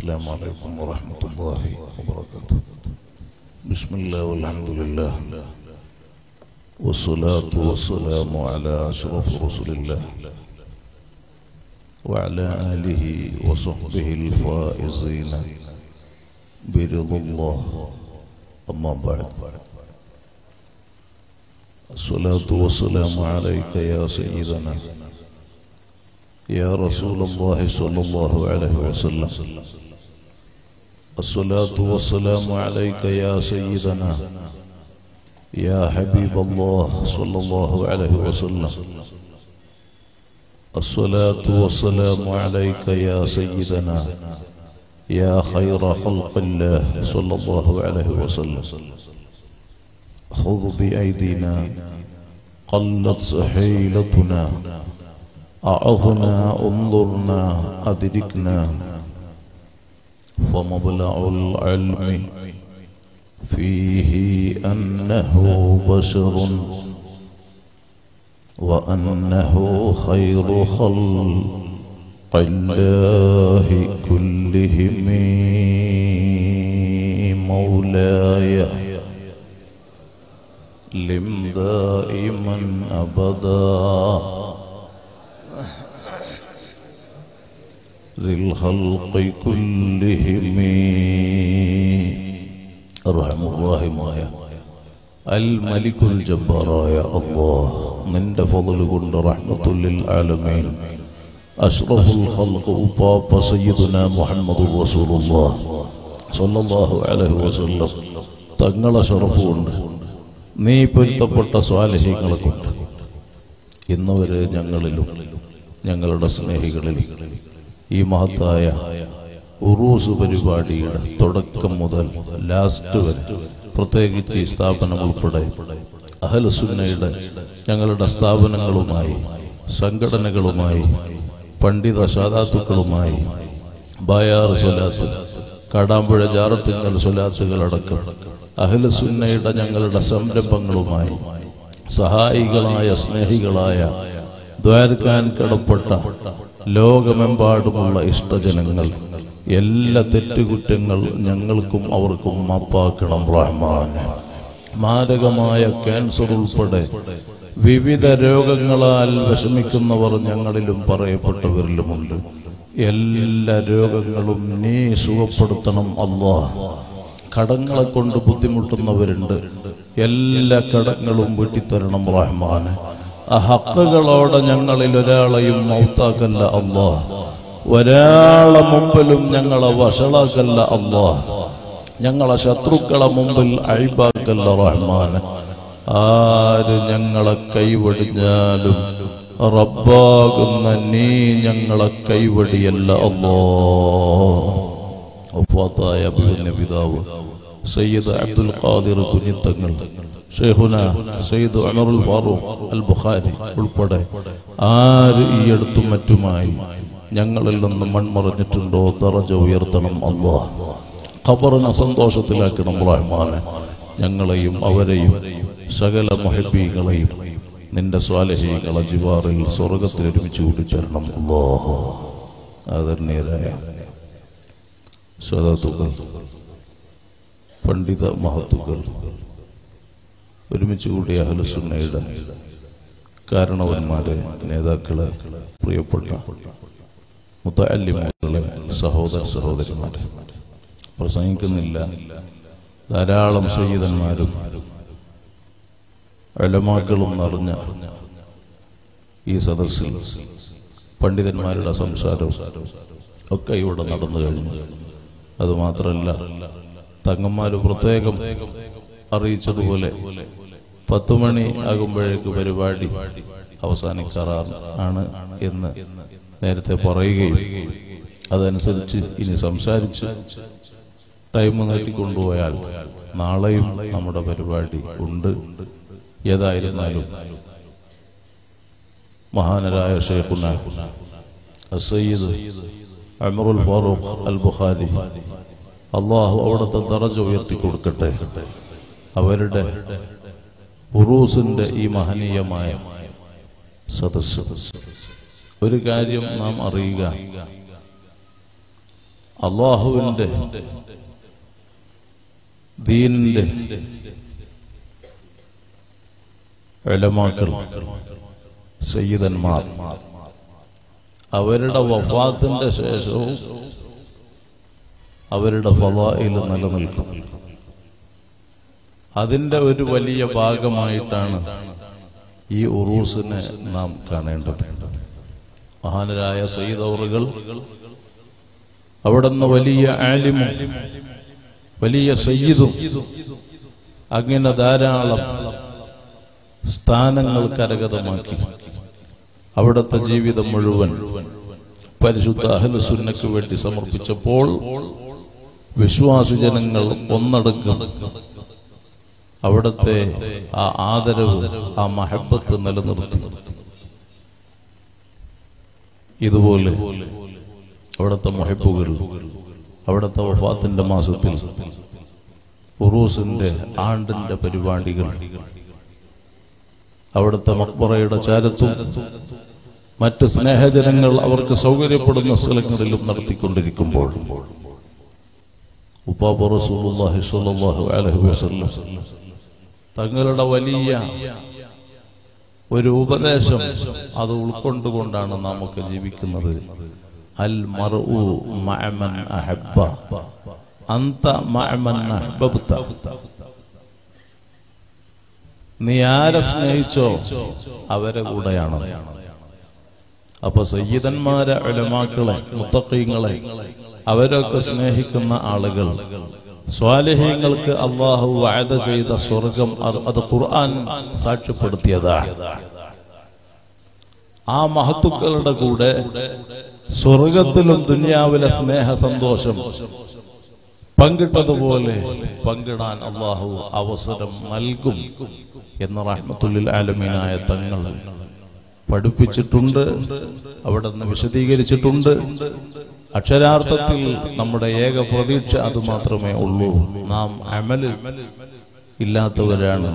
السلام عليكم ورحمة الله وبركاته بسم الله والحمد لله والصلاة والسلام على أشرف رسل الله وعلى آله وصحبه الفائزين برضا الله أما بعد الصلاة والسلام عليك يا سيدنا يا رسول الله صلى الله عليه وسلم الصلاة والسلام عليك يا سيدنا يا حبيب الله صلى الله عليه وسلم الصلاة والسلام عليك يا سيدنا يا خير خلق الله صلى الله عليه وسلم خذ بأيدينا قلت سحيلتنا أعظنا انظرنا أدركنا فمبلغ العلم فيه أنه بشر وأنه خير خلق الله كلهم مولاي لم دائما أبدا للخلق كلهم أرحم الراحماയ അൽ മലിക്കുൽ ജബ്ബാറായ അല്ലാഹ് നിന്റെ ഫضل കൊണ്ട് റഹ്മത്തുൽ ആലമീൻ അഷ്റഫുൽ ഖൽഖ് ഉപ്പാപ്പ സയ്യിദുനാ മുഹമ്മദുർ റസൂലുള്ളാഹ് സ്വല്ലല്ലാഹു അലൈഹി വസല്ലം തങ്ങളെ ഷറഫ് കൊണ്ട് നീ പൊരുത്തപ്പെട്ട സ്വാലഹ്യങ്ങളെ കൊണ്ട് ഇന്ന് വരെ ഞങ്ങളിലും ഞങ്ങളുടെ സ്നേഹികളിലും ഈ മഹത്തായ ഉറൂസ് പരിപാടിയുടെ തുടക്കം മുതൽ ലാസ്റ്റ് വരെ പ്രത്യേകിച്ച് ഈ സ്ഥാപനം ഉൾപ്പെടെ അഹലസുന്നയുടെ ഞങ്ങളുടെ സ്ഥാപനങ്ങളുമായി സംഘടനകളുമായി പണ്ഡിത സാധാത്തുക്കളുമായി ബായാർ സ്വലാത്ത് കാടാമ്പുഴ ജാറത്തിങ്ങൽ സ്വലാത്തുകളടക്കം അഹലസുന്നയുടെ ഞങ്ങളുടെ സംരംഭങ്ങളുമായി സഹായികളായ സ്നേഹികളായ ദ്വാരക്കാൻ കടപ്പെട്ട ലോകമെമ്പാടുമുള്ള ഇഷ്ടജനങ്ങൾ എല്ലാ തെറ്റുകുറ്റങ്ങൾ ഞങ്ങൾക്കും അവർക്കും മാപ്പാക്കണം റഹ്മാൻ മാരകമായ ക്യാൻസർ ഉൾപ്പെടെ വിവിധ രോഗങ്ങളാൽ വിഷമിക്കുന്നവർ ഞങ്ങളിലും പറയപ്പെട്ടവരിലുമുണ്ട് എല്ലാ രോഗങ്ങളും നീ സുഖപ്പെടുത്തണം അല്ലാ കടങ്ങളെ കൊണ്ട് ബുദ്ധിമുട്ടുന്നവരുണ്ട് എല്ലാ കടങ്ങളും വീട്ടിത്തരണം റഹ്മാന് ആ ഹക്കുകളോടെ ഞങ്ങളിൽ ഒരാളെയും മൗത്താക്കല്ല അല്ലാ ഒരാളെ മുമ്പിലും ഞങ്ങളെ വഷളാക്കല്ല അല്ലാ ഞങ്ങളെ ശത്രുക്കളെ മുമ്പിൽ അഴിബാക്കല്ല റഹ്മാന് ആര് ഞങ്ങളെ കൈവടിഞ്ഞാലും റബ്ബാകുന്ന നീ ഞങ്ങളെ കൈവടിയല്ല അല്ലോ ഒപ്പാത്തായ അഭിമന്യ പിതാവ് സയ്യിദ് അബ്ദുൽ ഖാദിർ കുഞ്ഞിത്തങ്ങൾ ഷെയ്ഖുന സയ്യിദ് അമറുൽ ഫാറൂഖ് അൽ ബുഖാരി ഉൾപ്പെടെ ആര് ഈ അടുത്തും മറ്റുമായി ഞങ്ങളിൽ നിന്ന് മൺമറഞ്ഞിട്ടുണ്ടോ ദറജ ഉയർത്തണം അള്ളാ ഖബറിനെ സന്തോഷത്തിലാക്കണം റഹ്മാനെ ഞങ്ങളെയും അവരെയും സകല മൊഹബീകളെയും നിന്റെ സ്വാലഹീകളെ ജിവാറിൽ സ്വർഗത്തിൽ ഒരുമിച്ച് കൂട്ടിച്ചേരണം അല്ലോ ആദരണീയരായ സ്വതത്തുകൾ പണ്ഡിത മഹത്തുക്കൾ ഒരുമിച്ച് കൂടിയ അഹലുസുന്നയുടെ കാരണവന്മാരെ നേതാക്കളെ പ്രിയപ്പെട്ട മുത്തല്ലിമകളെ സഹോദര സഹോദരിമാരെ പ്രസംഗിക്കുന്നില്ല ധാരാളം സയ്യിദന്മാരും അലമാക്കളും നിറഞ്ഞ ഈ സദസ്സിൽ പണ്ഡിതന്മാരുടെ സംസാരവും ഒക്കെ ഇവിടെ നടന്നു കഴിഞ്ഞു അതുമാത്രമല്ല തങ്ങന്മാര് പ്രത്യേകം അറിയിച്ചതുപോലെ പത്തു മണി ആകുമ്പോഴേക്ക് പരിപാടി അവസാനിക്കാറാണ് ആണ് എന്ന് നേരത്തെ പറയുകയും അതനുസരിച്ച് ഇനി സംസാരിച്ച് ടൈം നീട്ടിക്കൊണ്ടുപോയാൽ നാളെയും നമ്മുടെ പരിപാടി ഉണ്ട് ഏതായിരുന്നാലും മഹാനരായ ഷെയ്ഖുന സയ്യിദ് അമറുൽ ഫാറൂഖ് അൽ ബുഖാരി അള്ളാഹു അവിടുത്തെ ദറജ ഉയർത്തി കൊടുക്കട്ടെ അവരുടെ ഉറൂസിന്റെ ഈ മഹനീയമായ സദസ്സ് ഒരു കാര്യം നാം അറിയുക അള്ളാഹുവിന്റെ ദീനിന്റെ എലമാക്കൾ സയ്യിദന്മാർ അവരുടെ വഫാത്തിന്റെ ശേഷവും അവരുടെ ഫലായിൽ നിലനിൽക്കും അതിന്റെ ഒരു വലിയ ഭാഗമായിട്ടാണ് ഈ ഉറൂസിനെ നാം കാണേണ്ടത് മഹാനരായ സയ്യിദൗറുകൾ അവിടുന്ന് വലിയ ആലിമും വലിയ സയ്യിദും അങ്ങനെ ധാരാളം സ്ഥാനങ്ങൾ കരഗതമാക്കി അവിടുത്തെ ജീവിതം മുഴുവൻ പരിശുദ്ധ അഹ്ലുസുന്നക്ക് വേണ്ടി സമർപ്പിച്ചപ്പോൾ വിശ്വാസി ജനങ്ങൾ ഒന്നടങ്കം അവിടുത്തെ ആ ആദരവ് ആ മഹബത്ത് നിലനിർത്തി ഇതുപോലെ അവിടുത്തെ മൊഹബുകൾ അവിടുത്തെ വഫാത്തിന്റെ മാസത്തിൽ ഉറൂസിന്റെ ആണ്ടിന്റെ പരിപാടികൾ അവിടുത്തെ മക്ബറയുടെ ചാരത്തും മറ്റ് സ്നേഹജനങ്ങൾ അവർക്ക് സൗകര്യപ്പെടുന്ന സ്ഥലങ്ങളിലും നടത്തിക്കൊണ്ടിരിക്കുമ്പോൾ ഉപ്പാപ്പ റസൂലുള്ളാഹി സ്വല്ലല്ലാഹു അലൈഹി വസല്ലം തങ്ങളുടെ വലിയ ഒരു ഉപദേശം അത് ഉൾക്കൊണ്ടുകൊണ്ടാണ് നമുക്ക് ജീവിക്കുന്നത് അൽ മർഉ മഅമൻ അഹബ്ബ അന്ത മഅമൻ അഹ്ബബ്ത നീ ആരെ സ്നേഹിച്ചോ അവരെ കൂടെയാണ് അപ്പൊ സയ്യിദന്മാരെ ഉലമാക്കളെ മുത്തക്കീങ്ങളെ അവരൊക്കെ സ്നേഹിക്കുന്ന ആളുകൾ സ്വാലിഹ്യങ്ങൾക്ക് അള്ളാഹു വായത ചെയ്ത സ്വർഗം അത് അത് ഖുർആൻ സാക്ഷ്യപ്പെടുത്തിയതാണ് ആ മഹത്തുക്കളുടെ കൂടെ സ്വർഗത്തിലും ദുനിയാവിലെ സ്നേഹ സന്തോഷം പങ്കിട്ടതുപോലെ പങ്കിടാൻ അള്ളാഹു അവസരം നൽകും എന്ന് റഹ്മത്തുല്ലിൽ ആലമീനായ തങ്ങൾ പഠിപ്പിച്ചിട്ടുണ്ട് അവിടെ നിന്ന് വിശദീകരിച്ചിട്ടുണ്ട് അക്ഷരാർത്ഥത്തിൽ നമ്മുടെ ഏക പ്രതീക്ഷ അത് മാത്രമേ ഉള്ളൂ നാം അമല് ഇല്ലാത്തവരാണ്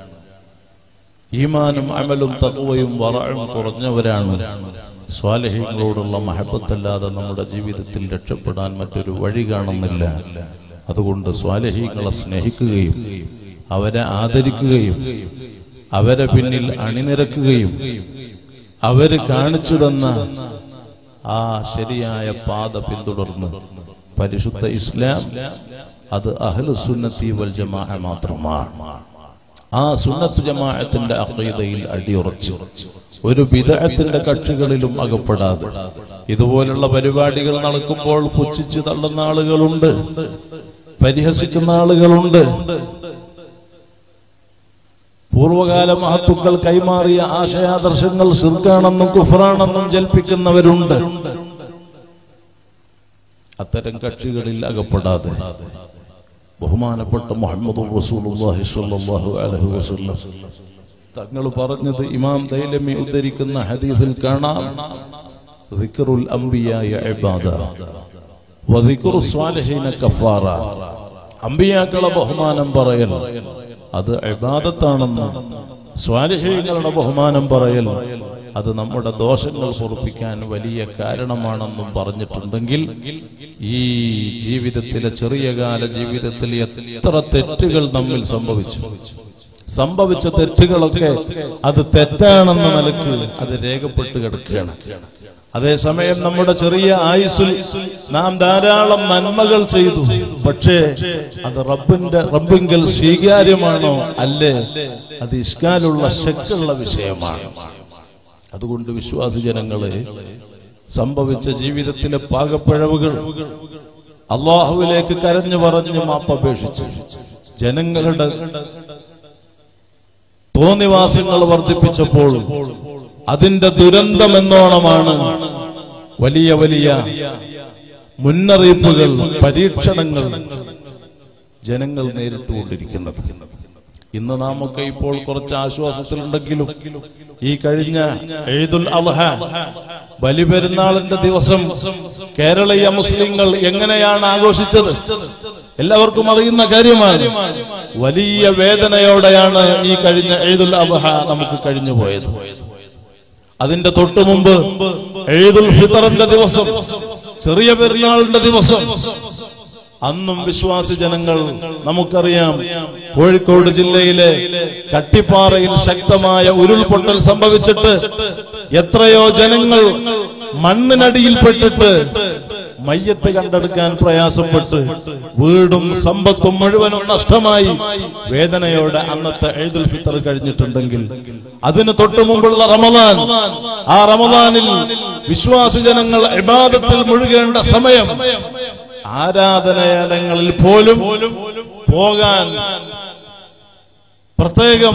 ഈമാനും അമലും തത്വയും വറയും കുറഞ്ഞവരാണ് സ്വാലഹ്യങ്ങളോടുള്ള മഹബത്തല്ലാതെ നമ്മുടെ ജീവിതത്തിൽ രക്ഷപ്പെടാൻ മറ്റൊരു വഴി കാണുന്നില്ല അതുകൊണ്ട് സ്വാലഹീങ്ങളെ സ്നേഹിക്കുകയും അവരെ ആദരിക്കുകയും അവരെ പിന്നിൽ അണിനിരക്കുകയും അവര് കാണിച്ചു തന്ന ആ ശരിയായ പാത പിന്തുടർന്ന് പരിശുദ്ധ ഇസ്ലാം അത് അഹ്ലു സുന്നത്തി വൽ ജമാഅ മാത്രമാണ് ആ സുന്നത്ത് ജമാഅത്തിന്റെ അഖീദയിൽ അടിയുറച്ചു ഒരു വിദഅത്തിന്റെ കക്ഷികളിലും അകപ്പെടാതെ ഇതുപോലുള്ള പരിപാടികൾ നടക്കുമ്പോൾ പുച്ഛിച്ച് തള്ളുന്ന ആളുകളുണ്ട് പരിഹസിക്കുന്ന ആളുകളുണ്ട് പൂർവകാല മഹത്തുക്കൾ കൈമാറിയ ആശയാദർശങ്ങൾ സിർക്കാണെന്നും കുഫറാണെന്നും ജൽപ്പിക്കുന്നവരുണ്ട് അത്തരം കക്ഷികളിൽ അകപ്പെടാതെ ബഹുമാനപ്പെട്ട മുഹമ്മദ് റസൂലുള്ളാഹി സ്വല്ലല്ലാഹു അലൈഹി വസല്ലം തങ്ങൾ പറഞ്ഞത് ഇമാം ദൈലമി ഉദ്ധരിക്കുന്ന ഹദീസിൽ കാണാം ദിക്റുൽ അംബിയായ ഇബാദ വദിക്റു സ്വാലിഹീന കഫാറ അമ്പിയാക്കളെ ബഹുമാനം പറയൽ അത് ഇബാദത്താണെന്ന് സ്വാലിഹീങ്ങളുടെ ബഹുമാനം പറയൽ അത് നമ്മുടെ ദോഷങ്ങൾ പൊറുപ്പിക്കാൻ വലിയ കാരണമാണെന്നും പറഞ്ഞിട്ടുണ്ടെങ്കിൽ ഈ ജീവിതത്തിലെ ചെറിയ കാല ജീവിതത്തിൽ എത്ര തെറ്റുകൾ നമ്മിൽ സംഭവിച്ചു സംഭവിച്ച തെറ്റുകളൊക്കെ അത് തെറ്റാണെന്ന നിലക്ക് അത് രേഖപ്പെട്ട് കിടക്കുകയാണ് അതേസമയം നമ്മുടെ ചെറിയ ആയുസ്സിൽ നാം ധാരാളം നന്മകൾ ചെയ്തു പക്ഷേ അത് റബ്ബിന്റെ റബ്ബിങ്കൽ സ്വീകാര്യമാണോ അല്ലേ അത് ഇഷ്കാലുള്ള ശക്തിയുള്ള വിഷയമാണ് അതുകൊണ്ട് വിശ്വാസി ജനങ്ങളെ സംഭവിച്ച ജീവിതത്തിലെ പാകപ്പിഴവുകൾ അള്ളാഹുവിലേക്ക് കരഞ്ഞു പറഞ്ഞ് മാപ്പപേക്ഷിച്ച് ജനങ്ങളുടെ തോന്നിവാസങ്ങൾ വർദ്ധിപ്പിച്ചപ്പോൾ അതിന്റെ ദുരന്തം എന്നോണമാണ് വലിയ വലിയ മുന്നറിയിപ്പുകൾ പരീക്ഷണങ്ങൾ ജനങ്ങൾ നേരിട്ടുകൊണ്ടിരിക്കുന്നത് ഇന്ന് നാം ഒക്കെ ഇപ്പോൾ കുറച്ച് ആശ്വാസത്തിലുണ്ടെങ്കിലും ഈ കഴിഞ്ഞ എഴുതുൽ അൽഹ ബലിപെരുന്നാളിന്റെ ദിവസം കേരളീയ മുസ്ലിങ്ങൾ എങ്ങനെയാണ് ആഘോഷിച്ചത് എല്ലാവർക്കും അറിയുന്ന കാര്യമാണ് വലിയ വേദനയോടെയാണ് ഈ കഴിഞ്ഞ എഴുതുൽ അൽഹ നമുക്ക് കഴിഞ്ഞു പോയത് അതിന്റെ തൊട്ടു മുമ്പ് എഴുതുൽ ഫിത്തറിന്റെ ദിവസം ചെറിയ പെരുന്നാളിന്റെ ദിവസം അന്നും വിശ്വാസി ജനങ്ങൾ നമുക്കറിയാം കോഴിക്കോട് ജില്ലയിലെ കട്ടിപ്പാറയിൽ ശക്തമായ ഉരുൾപൊട്ടൽ സംഭവിച്ചിട്ട് എത്രയോ ജനങ്ങൾ മണ്ണിനടിയിൽപ്പെട്ടിട്ട് മയ്യത്ത് കണ്ടെടുക്കാൻ പ്രയാസപ്പെട്ട് വീടും സമ്പത്തും മുഴുവനും നഷ്ടമായി വേദനയോടെ അന്നത്തെ എഴുതുൽ ഫിത്തർ കഴിഞ്ഞിട്ടുണ്ടെങ്കിൽ അതിന് തൊട്ടു മുമ്പുള്ള റമദാൻ ആ റമദാനിൽ വിശ്വാസി ജനങ്ങൾ ഇബാദത്തിൽ മുഴുകേണ്ട സമയം ആരാധനാലയങ്ങളിൽ പോലും പോകാൻ പ്രത്യേകം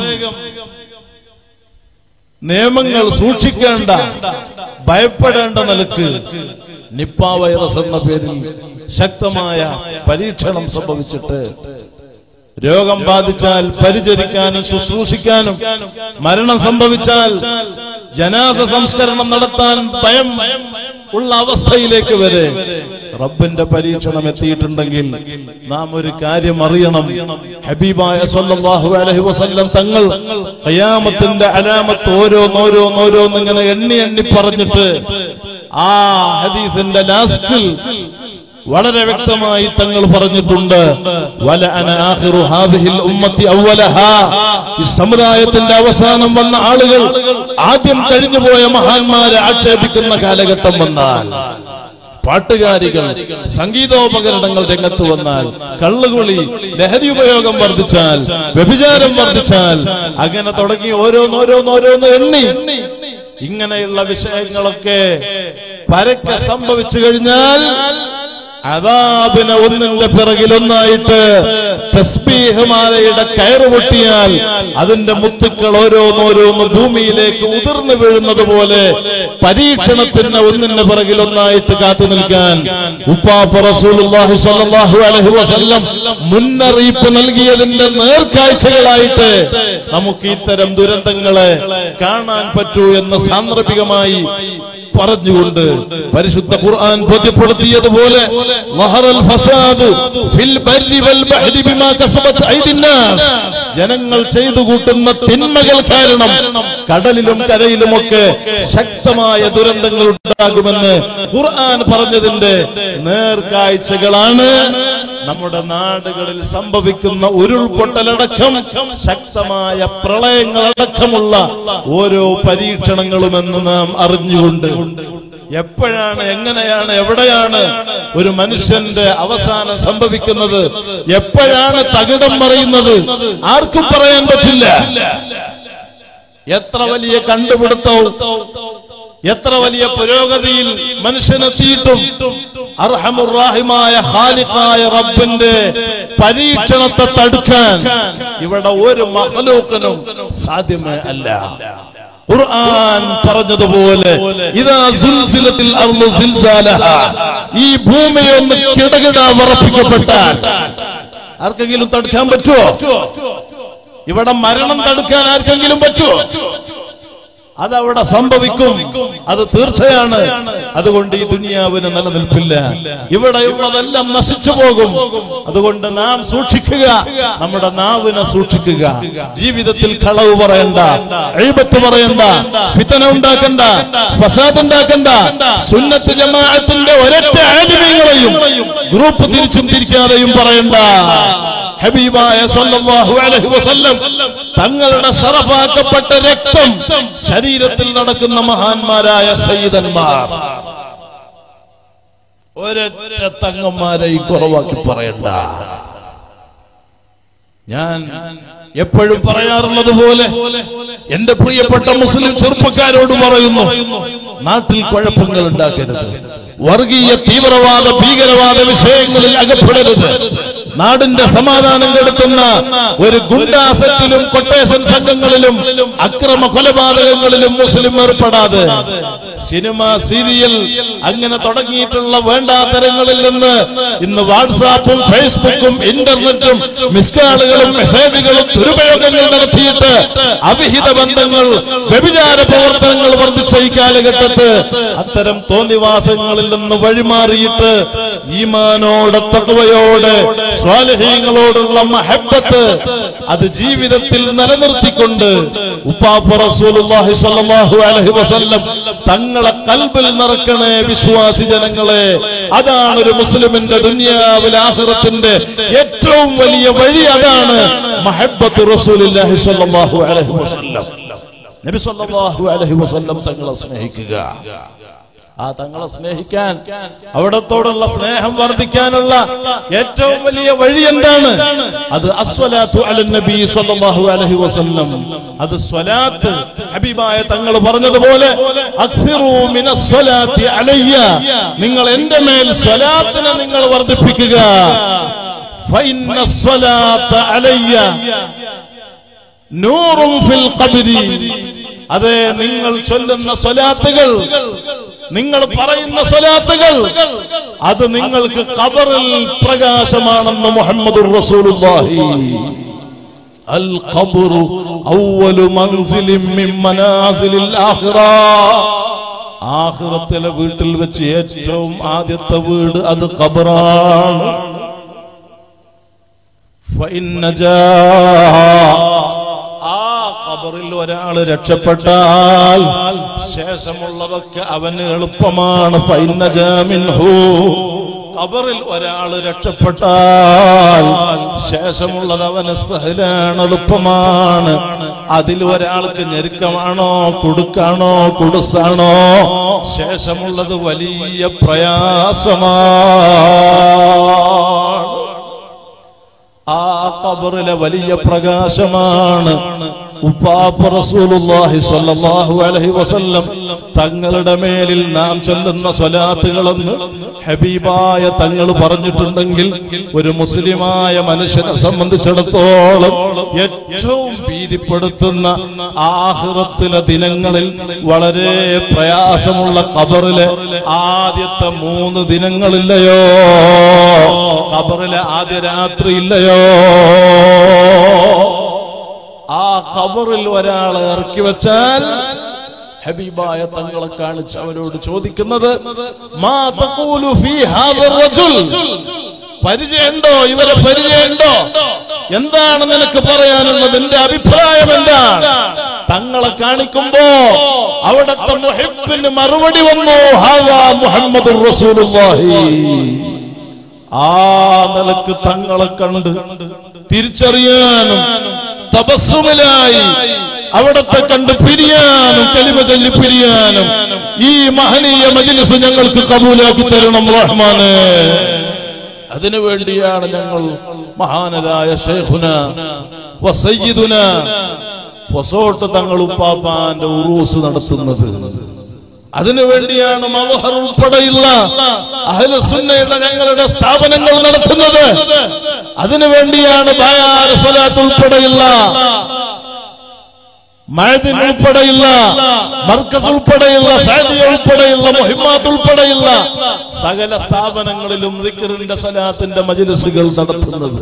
നിയമങ്ങൾ സൂക്ഷിക്കേണ്ട ഭയപ്പെടേണ്ട നിലക്ക് നിപ്പ വൈറസ് എന്ന പേരിൽ ശക്തമായ പരീക്ഷണം സംഭവിച്ചിട്ട് രോഗം ബാധിച്ചാൽ പരിചരിക്കാനും ശുശ്രൂഷിക്കാനും മരണം സംഭവിച്ചാൽ ജനാസ സംസ്കരണം നടത്താൻ ഭയം ഉള്ള അവസ്ഥയിലേക്ക് വരെ റബ്ബിന്റെ പരീക്ഷണം എത്തിയിട്ടുണ്ടെങ്കിൽ നാം ഒരു കാര്യം അറിയണം ഹബീബായ സല്ലല്ലാഹു അലൈഹി വസല്ലം തങ്ങൾ ഖിയാമത്തിന്റെ അലാമത്ത് ഓരോന്നോരോന്നോരോന്ന് ഇങ്ങനെ എണ്ണി എണ്ണി പറഞ്ഞിട്ട് ആ ഹദീസിന്റെ ലാസ്റ്റിൽ വളരെ വ്യക്തമായി തങ്ങൾ പറഞ്ഞിട്ടുണ്ട് വല അന ആഖിറു ഹാദിഹിൽ ഉമ്മത്തി അവലഹാ ഈ സമുദായത്തിന്റെ അവസാനം വന്ന ആളുകൾ ആദ്യം കഴിഞ്ഞുപോയ മഹാന്മാരെ ആക്ഷേപിക്കുന്ന കാലഘട്ടം വന്നാൽ പാട്ടുകാരികൾ സംഗീതോപകരണങ്ങൾ രംഗത്ത് വന്നാൽ കള്ളുകുളി ലഹരി ഉപയോഗം വർദ്ധിച്ചാൽ വ്യഭിചാരം വർദ്ധിച്ചാൽ അങ്ങനെ തുടങ്ങി ഓരോന്നോരോന്നോരോന്ന് എണ്ണി ഇങ്ങനെയുള്ള വിഷയങ്ങളൊക്കെ പരക്കെ സംഭവിച്ചു കഴിഞ്ഞാൽ അതാപിന് ഒന്നിന്റെ പിറകിൽ ഒന്നായിട്ട് തസ്ബീഹ് മാലയുടെ കയറ് പൊട്ടിയാൽ അതിന്റെ മുത്തുക്കൾ ഓരോന്നോരോന്ന് ഭൂമിയിലേക്ക് ഉതിർന്നു വീഴുന്നത് പോലെ പരീക്ഷണത്തിന് ഒന്നിന്റെ പിറകിൽ ഒന്നായിട്ട് കാത്തു നിൽക്കാൻ ഉപ്പാപ്പ റസൂലുള്ളാഹി സ്വല്ലല്ലാഹു അലൈഹി വസല്ലം മുന്നറിയിപ്പ് നൽകിയതിന്റെ നേർക്കാഴ്ചകളായിട്ട് നമുക്ക് ഇത്തരം ദുരന്തങ്ങളെ കാണാൻ പറ്റൂ എന്ന് സാന്ദർഭികമായി പറഞ്ഞുകൊണ്ട് പരിശുദ്ധ ഖുർആൻ ബോധ്യപ്പെടുത്തിയതുപോലെ ലഹറൽ ഫസാദു ഫിൽ ബർരി വൽ ബഹരി ബിമാ കസബത് ഐദിന്നാസ് ജനങ്ങൾ ചെയ്തു കൂട്ടുന്ന തിന്മകൾ കാരണം കടലിലും കരയിലുമൊക്കെ ശക്തമായ ദുരന്തങ്ങൾ ഉണ്ടാകുമെന്ന് ഖുർആൻ പറഞ്ഞതിന്റെ നേർക്കാഴ്ചകളാണ് നമ്മുടെ നാടുകളിൽ സംഭവിക്കുന്ന ഉരുൾപൊട്ടലടക്കം ശക്തമായ പ്രളയങ്ങളടക്കമുള്ള ഓരോ പരീക്ഷണങ്ങളുമെന്ന് നാം അറിഞ്ഞുകൊണ്ട് എപ്പോഴാണ് എങ്ങനെയാണ് എവിടെയാണ് ഒരു മനുഷ്യന്റെ അവസാനം സംഭവിക്കുന്നത് എപ്പോഴാണ് തകിടം മറിയുന്നത് ആർക്കും പറയാൻ പറ്റില്ല എത്ര വലിയ കണ്ടുപിടുത്തവും എത്ര വലിയ പുരോഗതിയിൽ മനുഷ്യനെത്തിയിട്ടും അർഹമുറാഹിമായ ഖാലിഖായ റബ്ബിന്റെ പരീക്ഷണത്തെ തടുക്കാൻ ഇവിടെ ഒരു മഹലൂക്കനും സാധ്യമേ അല്ല ഖുർആൻ പറഞ്ഞതുപോലെ ഇതാ സുൽസിലത്തിൽ അർളു സിൽസാലഹാ ഈ ഭൂമി ഒന്ന് കിടകിട വിറപ്പിക്കപ്പെട്ടാൽ ആർക്കെങ്കിലും തടുക്കാൻ പറ്റുമോ ഇവിടെ മരണം തടുക്കാൻ ആർക്കെങ്കിലും പറ്റുമോ അതവിടെ സംഭവിക്കും അത് തീർച്ചയാണ് അതുകൊണ്ട് ഈ ദുനിയാവിന് നിലനിൽപ്പില്ല ഇവിടെയുള്ളതെല്ലാം നശിച്ചു പോകും അതുകൊണ്ട് നാം സൂക്ഷിക്കുക നമ്മുടെ നാവിനെ സൂക്ഷിക്കുക ജീവിതത്തിൽ കളവ് പറയണ്ട എഴുപത്ത് പറയണ്ട ഫിത്തന ഉണ്ടാക്കണ്ട ഫസാദ് ഉണ്ടാക്കണ്ട സുന്നത്ത് ജമാഅത്തിന്റെ ഒരൊറ്റ ആലിമ്യങ്ങളെയും ഗ്രൂപ്പ് തിരിച്ചും തിരിക്കാതെയും പറയണ്ട ഹബീബായ സല്ലല്ലാഹു അലൈഹി വസല്ലം തങ്ങളുടെ ശറഫാക്കപ്പെട്ട രക്തം ശരീരത്തിൽ നടക്കുന്ന മഹാന്മാരായ സയ്യിദന്മാർ ഒരൊറ്റ തങ്ങന്മാരെയും കുറവാക്കി പറയണ്ട ഞാൻ എപ്പോഴും പറയാറുള്ളത് പോലെ എന്റെ പ്രിയപ്പെട്ട മുസ്ലിം ചെറുപ്പക്കാരോട് പറയുന്നു നാട്ടിൽ കുഴപ്പങ്ങൾ ഉണ്ടാക്കരുത് വർഗീയ തീവ്രവാദ ഭീകരവാദ വിഷയങ്ങളിൽ അകപ്പെടരുത് നാടിന്റെ സമാധാനം കെടുത്തുന്ന ഒരു ഗുണ്ടാസത്തിലും കൊട്ടേഷൻ സംഘങ്ങളിലും അക്രമ കൊലപാതകങ്ങളിലും മുസ്ലിം ഏർപ്പെടാതെ സിനിമ സീരിയൽ അങ്ങനെ തുടങ്ങിയിട്ടുള്ള വേണ്ടാത്തരങ്ങളിൽ നിന്ന് ഇന്ന് വാട്സാപ്പും ഫേസ്ബുക്കും ഇന്റർനെറ്റും മിസ്കാളുകളും മെസ്സേജുകളും ദുരുപയോഗങ്ങൾ നടത്തിയിട്ട് അവിഹിത ബന്ധങ്ങൾ വ്യഭിചാര പ്രവർത്തനങ്ങൾ വർദ്ധിച്ച ഈ കാലഘട്ടത്ത് അത്തരം തോന്നിവാസങ്ങളിൽ നിന്ന് വഴിമാറിയിട്ട് ഈമാനോടെ തത്വയോടെ സ്വാലഹീങ്ങളോടുള്ള മഹബത്ത് അത് ജീവിതത്തിൽ നിലനിർത്തിക്കൊണ്ട് ഉപ്പാപ്പ റസൂലുള്ളാഹി സ്വല്ലല്ലാഹു അലൈഹി വസല്ലം തങ്ങളെ കൽബിൽ നിറക്കണേ വിശ്വാസി ജനങ്ങളെ അതാണ് ഒരു മുസ്ലിമിന്റെ ദുനിയാവിൽ ആഖിറത്തിന്റെ ഏറ്റവും വലിയ വഴി അതാണ് മഹബത്ത് റസൂലുള്ളാഹി സ്വല്ലല്ലാഹു അലൈഹി വസല്ലം നബി സല്ലല്ലാഹു അലൈഹി വസല്ലം തങ്ങളെ സ്നേഹിക്കുക ആ തങ്ങളെ സ്നേഹിക്കാൻ അവിടത്തോടുള്ള സ്നേഹം വർദ്ധിക്കാനുള്ള ഏറ്റവും വലിയ വഴി എന്താണ് അത് അസ്വലാത്തു അലൻ നബി സല്ലല്ലാഹു അലൈഹി വസല്ലം അത് സ്വലാത്ത് ഹബീബായ തങ്ങൾ പറഞ്ഞതുപോലെ അക്സിറൂ മിനസ് സ്വലാത്തി അലയ്യ നിങ്ങൾ എന്റെ മേൽ സ്വലാത്തിനെ നിങ്ങൾ വർദ്ധിപ്പിക്കുക ഫഇന്ന സ്വലാത്ത അലയ്യ നൂറും ഫിൽ ഖബ്രി അതെ നിങ്ങൾ ചൊല്ലുന്ന സ്വലാത്തുകൾ നിങ്ങൾ പറയുന്ന സ്വലാത്തുകൾ അത് നിങ്ങൾക്ക് ഖബറിൽ പ്രകാശമാണെന്ന് മുഹമ്മദ് റസൂലുള്ളാഹി അൽ ഖബറു അവ്വലു മൻസിലിൻ മിൻ മനാസിലിൽ ആഖിറ ആഖിറത്തിലെ വീട്ടിൽ വെച്ച് ഏറ്റവും ആദ്യത്തെ വീട് അത് ഖബറാണ് فإن جاء ആ ഖബറിൽ ഒരാൾ രക്ഷപ്പെട്ടാൽ ശേഷമുള്ളതൊക്കെ അവന് എളുപ്പമാണ് ഫൈന ജാമിൻഹു ഖബറിൽ ഒരാൾ രക്ഷപ്പെട്ടാൽ ശേഷമുള്ളത് അവന് സഹലാണ് എളുപ്പമാണ് അതിൽ ഒരാൾക്ക് ഞെരുക്കമാണോ കുടുക്കാണോ കുടുസാണോ ശേഷമുള്ളത് വലിയ പ്രയാസമാണ് ആ ഖബറിലെ വലിയ പ്രകാശമാണ് ഉപ്പാപ്പ റസൂലുള്ളാഹി സ്വല്ലല്ലാഹു അലൈഹി വസല്ലം തങ്ങളുടെ മേലിൽ നാം ചൊല്ലുന്ന സ്വലാത്തുകളെന്ന് ഹബീബായ തങ്ങൾ പറഞ്ഞിട്ടുണ്ടെങ്കിൽ ഒരു മുസ്ലിമായ മനുഷ്യനെ സംബന്ധിച്ചിടത്തോളം ഏറ്റവും ഭീതിപ്പെടുത്തുന്ന ആഹ്റത്തിലെ ദിനങ്ങളിൽ വളരെ പ്രയാസമുള്ള ഖബറിലെ ആദ്യത്തെ മൂന്ന് ദിനങ്ങളില്ലയോ ഖബറിലെ ആദ്യ രാത്രി ഇല്ലയോ ആ ഖബറിൽ ഒരാളെ ഇറക്കി വെച്ചാൽ ഹബീബായ തങ്ങളെ കാണിച്ച് അവരോട് ചോദിക്കുന്നത് മാ തഖൂലു ഫീ ഹാദർ റജുൽ പരിചയമുണ്ടോ ഇവരെ പരിചയമുണ്ടോ എന്താണ് നിനക്ക് പറയാനുള്ളത് എന്റെ അഭിപ്രായം എന്താണ് തങ്ങളെ കാണിക്കുമ്പോ അവിടത്തെ മുഹിബിന് മറുപടി വന്നു ഹാദാ മുഹമ്മദ് റസൂലുള്ളാഹി ആ നിലക്ക് തങ്ങളെ കണ്ട് തിരിച്ചറിയാനും തപസ്സുമിലായി അവിടത്തെ കണ്ട് പിരിയാനും കലിമ ചൊല്ലി പിരിയാനും ഈ മഹനീയ മജിലിസ് ഞങ്ങൾക്ക് കബൂലാക്കി തരണം റഹ്മാന് അതിനു വേണ്ടിയാണ് ഞങ്ങൾ മഹാനരായ ഷെയ്ഖുന വസയ്യിദുന വസോട്ട് തങ്ങൾ ഉപ്പാപ്പാന്റെ ഉറൂസ് നടത്തുന്നത് അതിനു വേണ്ടിയാണ് മവഹർ ഉൾപ്പെടെയുള്ള അഹ്ലുസുന്നയുടെ ഞങ്ങളുടെ സ്ഥാപനങ്ങൾ നടത്തുന്നത് അതിനു വേണ്ടിയാണ് ബായാർ സ്വലാത്ത് ഉൾപ്പെടെയുള്ള മഴദിൻ ഉൾപ്പെടെയുള്ള മർക്കസ് ഉൾപ്പെടെയുള്ള സാദിയ ഉൾപ്പെടെയുള്ള മുഹിമാത്ത് ഉൾപ്പെടെയുള്ള സകല സ്ഥാപനങ്ങളിലും ദിക്റിന്റെ സലാത്തിന്റെ മജിലിസുകൾ നടത്തുന്നത്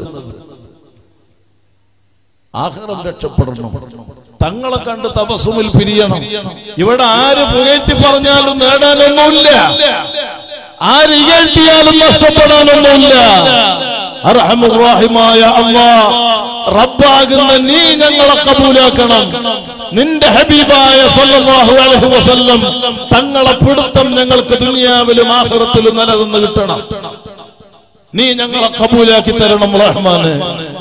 ആഹ്റം രക്ഷപ്പെടണം തങ്ങളെ കണ്ട് തപസ്സുമിൽ പിരിയണം ഇവിടെ ആര് പുകഴ്ത്തി പറഞ്ഞാലും നേടാനൊന്നുമില്ല ആര് ഇകഴ്ത്തിയാലും നഷ്ടപ്പെടാനൊന്നുമില്ല അർഹമുറാഹിമായ അള്ളാ റബ്ബാകുന്ന നീ ഞങ്ങളെ കബൂലാക്കണം നിന്റെ ഹബീബായ സല്ലല്ലാഹു അലൈഹി വസല്ലം തങ്ങളെ പിടുത്തം ഞങ്ങൾക്ക് ദുനിയാവിലും ആഖിറത്തിലും നിലനിന്ന് കിട്ടണം നീ ഞങ്ങളെ കബൂലാക്കി തരണം റഹ്മാന്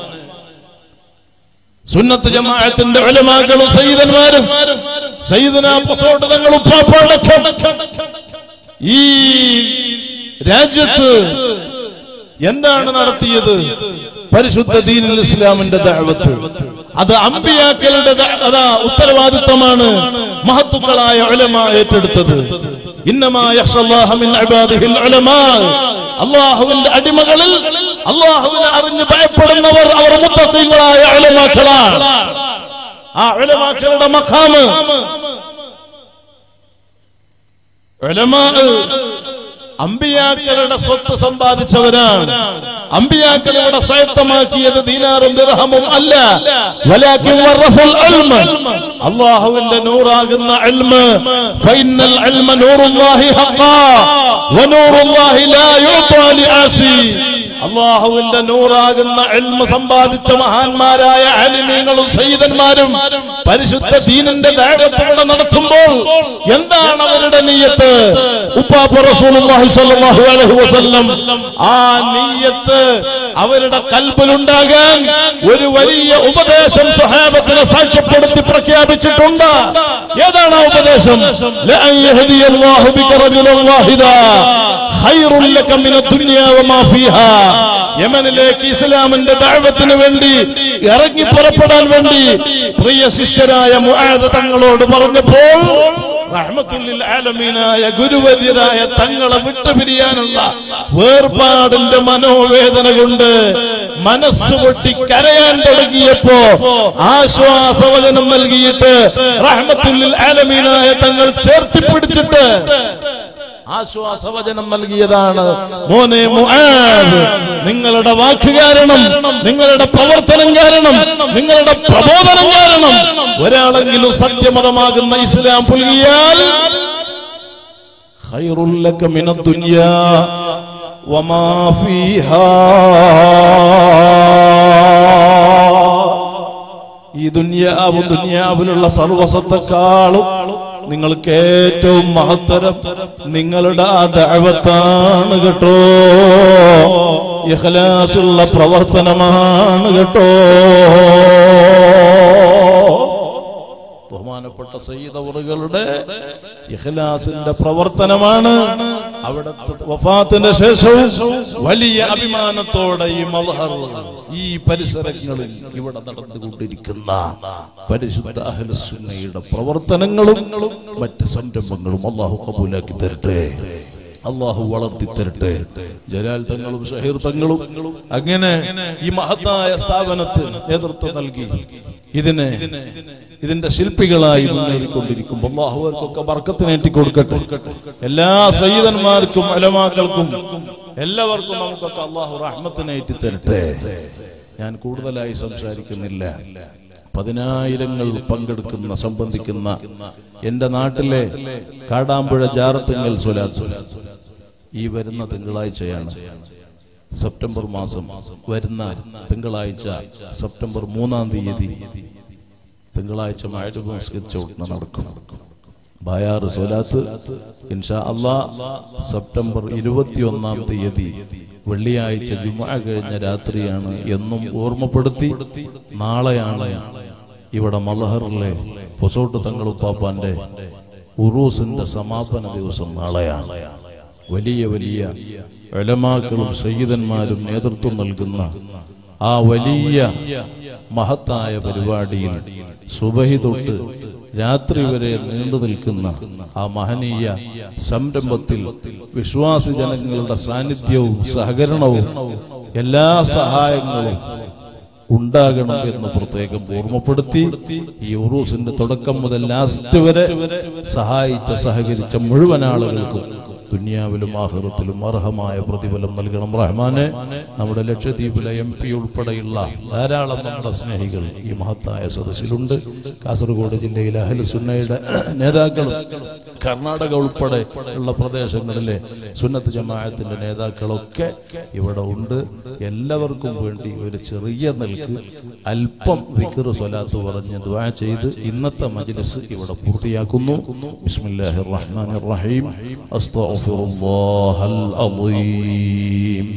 സുന്നത്ത് ജമാഅത്തിന്റെ ഉലമാക്കളും സയ്യിദന്മാരും സയ്യിദുന പസോട്ട് തങ്ങൾ ഉപ്പാപ്പടക്കം ഈ രാജ്യത്ത് എന്താണ് നടത്തിയത് പരിശുദ്ധ ദീനുൽ ഇസ്ലാമിന്റെ ദഅവത്ത് അത് അമ്പിയാക്കളുടെ ദ- അതാ ഉത്തരവാദിത്തമാണ് മഹത്തുക്കളായ ഉലമ ഏറ്റെടുത്തത് ഇന്നമാ യഖ്ഷല്ലാഹ മിൻ ഇബാദിഹിൽ ഉലമാ അള്ളാഹുവിന്റെ അടിമകളിൽ അള്ളാഹുവിനെ അറിഞ്ഞ് ഭയപ്പെടുന്നവർ അവർ മുത്തഖീങ്ങളായ ഉലമാക്കളാണ് ആ ഉലമാക്കളുടെ മഖാമ് ഉലമാ അമ്പിയാക്കളുടെ സ്വത്ത് സമ്പാദിച്ചവരാണ് അമ്പിയാക്കൾ ഇവിടെ സ്വായത്തമാക്കിയത് ദീനാറും ദിർഹമും അല്ല വലാകിൻ വറഫുൽ ഇൽമ അല്ലാഹുവിന്റെ നൂറാകുന്ന ഇൽമ ഫൈനൽ ഇൽമ നൂറുല്ലാഹി ഹഖാ വനൂറുല്ലാഹി ലാ യുഅതാ ലിആസി അള്ളാഹുവിന്റെ നൂറാകുന്ന എൽമ സമ്പാദിച്ച മഹാന്മാരായ ആലിമീങ്ങളും സയ്യിദന്മാരും പരിശുദ്ധ ദീനിന്റെ ദാഴത്തോടെ നടത്തുമ്പോൾ എന്താണ് അവരുടെ നീയത്ത് ഉപ്പാപ്പ റസൂലുള്ളാഹി സ്വല്ലല്ലാഹു അലൈഹി വസല്ലം ആ നീയത്ത് അവരുടെ കൽബിലുണ്ടാകാൻ ഒരു വലിയ ഉപദേശം സ്വഹാബത്തിനെ സാക്ഷ്യപ്പെടുത്തി പ്രഖ്യാപിച്ചിട്ടുണ്ട് ഏതാണ് ആ ഉപദേശം ലഅൻ യഹ്ദിയല്ലാഹു ബിക റജുലൻ വാഹിദാ ഖൈറുൻ ലക മിന ദുനിയ വമാ ഫീഹാ യമനിലേക്ക് ഇസ്ലാമിന്റെ ദഅവത്തിന് വേണ്ടി ഇറങ്ങി പുറപ്പെടാൻ വേണ്ടി പ്രിയ ശിഷ്യരായ മുആദ് തങ്ങളോട് പറഞ്ഞപ്പോൾ റഹ്മത്തുല്ലിൽ ആലമീനായ ഗുരുവര്യരായ തങ്ങളെ വിട്ടുപിരിയാനുള്ള വേർപാടിന്റെ മനോവേദന കൊണ്ട് മനസ്സ് പൊട്ടി കരയാൻ തുടങ്ങിയപ്പോ ആശ്വാസവചനം നൽകിയിട്ട് റഹ്മത്തുല്ലിൽ ആലമീനായ തങ്ങൾ ചേർത്തി പിടിച്ചിട്ട് ആശ്വാസവചനം നൽകിയതാണ് മോനെ മുആദ് നിങ്ങളുടെ വാക്ക് കാരണം നിങ്ങളുടെ പ്രവർത്തനം കാരണം നിങ്ങളുടെ പ്രബോധനം കാരണം ഒരാളെങ്കിലും സത്യമതമാകുന്ന ഇസ്ലാം പുൽകിയാൽ ഖൈറുൽ ലക മിനദ് ദുനിയാ വമാ ഫീഹാ ഈ ദുന്യാവും ദുന്യാവിലുള്ള സർവസത്തെക്കാളും നിങ്ങൾക്ക് ഏറ്റവും മഹത്തരം നിങ്ങളുടെ ആ ദഅവത്താണ് കേട്ടോ ഇഖ്ലാസുള്ള പ്രവർത്തനമാണ് കേട്ടോ ബഹുമാനപ്പെട്ട സയ്യിദവറുകളുടെ ഇഖ്ലാസിന്റെ പ്രവർത്തനമാണ് അവിടുത്തെ വഫാത്തിന് ശേഷവും വലിയ അഭിമാനത്തോടെ ഈ മൽഹർ ഈ പരിസരങ്ങളിൽ ഇവിടെ നടന്നുകൊണ്ടിരിക്കുന്ന പരിശുദ്ധ അഹ്ലുസുന്നയുടെ പ്രവർത്തനങ്ങളും മറ്റ് സംരംഭങ്ങളും അള്ളാഹു കബൂലാക്കി തരട്ടെ അള്ളാഹു വളർത്തി തരട്ടെ ജലാൽ തങ്ങളും ഷഹീർ തങ്ങളും അങ്ങനെ ഈ മഹത്തായ സ്ഥാപനത്തിന് നേതൃത്വം നൽകി ഇതിനെ ഇതിന്റെ ശില്പികളായി മുന്നേറിക്കൊണ്ടിരിക്കുമ്പോൾ അള്ളാഹു അവർക്കൊക്കെ ബർക്കത്തിനേറ്റി കൊടുക്കട്ടെ എല്ലാ സയ്യിദന്മാർക്കും അലമാക്കൾക്കും എല്ലാവർക്കും നമുക്കൊക്കെ അള്ളാഹു റഹ്മത്തിനേറ്റി തരട്ടെ ഞാൻ കൂടുതലായി സംസാരിക്കുന്നില്ല പതിനായിരങ്ങൾ പങ്കെടുക്കുന്ന സംബന്ധിക്കുന്ന എന്റെ നാട്ടിലെ കാടാമ്പുഴ ജാറത്തിങ്കൽ സ്വലാത്ത് ഈ വരുന്ന തിങ്കളാഴ്ചയാണ് സെപ്റ്റംബർ മാസം വരുന്ന തിങ്കളാഴ്ച സെപ്റ്റംബർ മൂന്നാം തീയതി തിങ്കളാഴ്ച മഴ സംസ്കരിച്ച ഉടനെ നടക്കും ബായാറ് സ്വലാത്ത് ഇൻഷാ അള്ളാ സെപ്റ്റംബർ ഇരുപത്തിയൊന്നാം തീയതി വെള്ളിയാഴ്ച ജുമ കഴിഞ്ഞ രാത്രിയാണ് എന്നും ഓർമ്മപ്പെടുത്തി നാളെയാണ് ഇവിടെ മലഹറിലെ പൊസോട്ട് തങ്ങളുപ്പാപ്പാന്റെ ഉറൂസിന്റെ സമാപന ദിവസം നാളെയാണ് വലിയ വലിയ എലമാക്കളും സയ്യിദന്മാരും നേതൃത്വം നൽകുന്ന ആ വലിയ മഹത്തായ പരിപാടിയിൽ സുബഹി തൊട്ട് രാത്രി വരെ നീണ്ടു നിൽക്കുന്ന ആ മഹനീയ സംരംഭത്തിൽ വിശ്വാസി ജനങ്ങളുടെ സാന്നിധ്യവും സഹകരണവും എല്ലാ സഹായങ്ങളും ഉണ്ടാകണം എന്ന് പ്രത്യേകം ഓർമ്മപ്പെടുത്തി ഈ ഉറൂസിന്റെ തുടക്കം മുതൽ ലാസ്റ്റ് വരെ സഹായിച്ച സഹകരിച്ച മുഴുവൻ ആളുകൾക്കും ദുനിയാവിലും ആഹൃത്തിലും അർഹമായ പ്രതിഫലം നൽകണം റഹ്മാനെ നമ്മുടെ ലക്ഷദ്വീപിലെ എം പി ഉൾപ്പെടെയുള്ള ധാരാളം നമ്മുടെ സ്നേഹികൾ ഈ മഹത്തായ സദസ്സിലുണ്ട് കാസർഗോഡ് ജില്ലയിലെ അഹ്ലുസുന്നയുടെ നേതാക്കളും കർണാടക ഉൾപ്പെടെ ഉള്ള പ്രദേശങ്ങളിലെ സുന്നത്ത് ജമാഅത്തിന്റെ നേതാക്കളൊക്കെ ഇവിടെ ഉണ്ട് എല്ലാവർക്കും വേണ്ടി ഒരു ചെറിയ നിൽക്ക് അല്പം വിക്കറ് സ്വലാത്ത് പറഞ്ഞ് ദ്വാ ചെയ്ത് ഇന്നത്തെ മജ്ലിസ് ഇവിടെ പൂർത്തിയാക്കുന്നു ബിസ്മില്ലാഹിർ റഹ്മാനിർ റഹീം അസ്തഗ്ഫിറുല്ലാഹൽ അളീം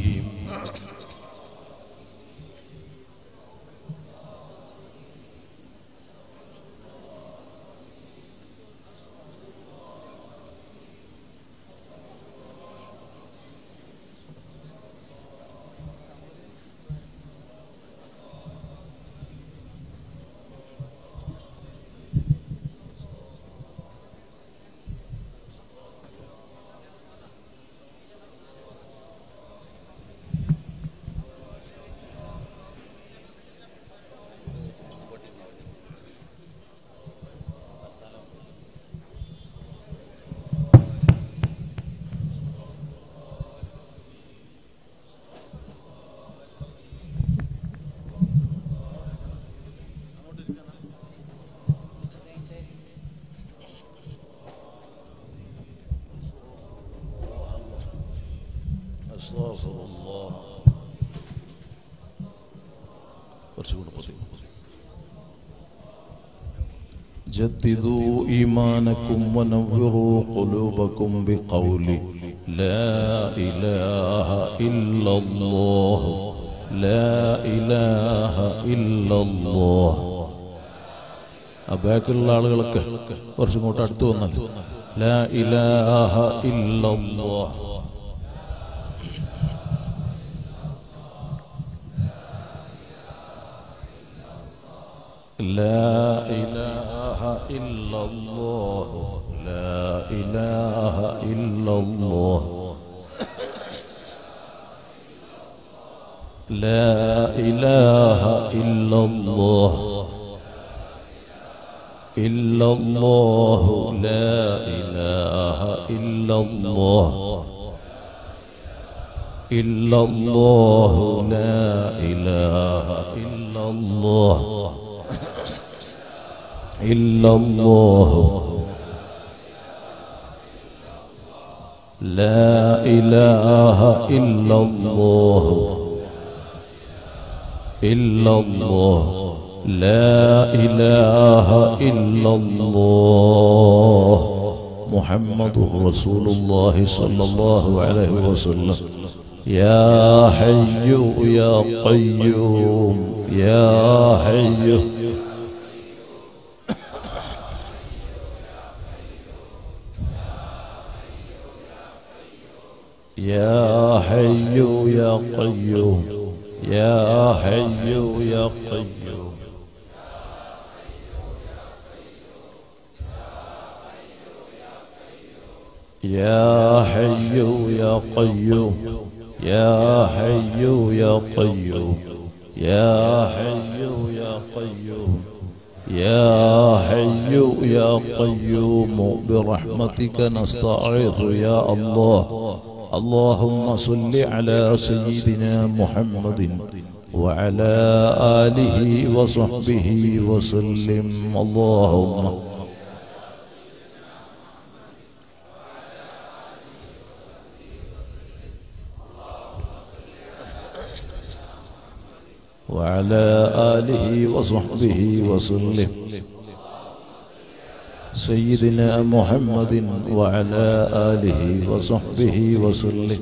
جددوا إيمانكم ونوروا قلوبكم بقول لا إله إلا الله لا إله إلا الله ആ ബാക്കിലുള്ള ആളുകളൊക്കെ കുറച്ചും കൂടെ അടുത്ത് വന്നാൽ ലാ ഇലാഹ ഇല്ലല്ലാഹ് لا إله إلا الله لا إله إلا الله لا إله إلا الله إلا الله لا إله إلا الله إلا الله لا إله إلا الله إلا الله لا إله إلا الله إلا الله لا إله إلا الله محمد رسول الله صلى الله عليه وسلم يا حي يا قيوم يا حي يا حي يا قيوم يا حي يا قيوم يا حي يا قيوم يا حي يا قيوم يا حي يا قيوم يا حي يا قيوم برحمتك نستعيذ يا الله اللهم صل على سيدنا محمد وعلى آله وصحبه وسلم اللهم وعلى آله وصحبه وسلم سيدنا محمد وعلى آله وصحبه وسلم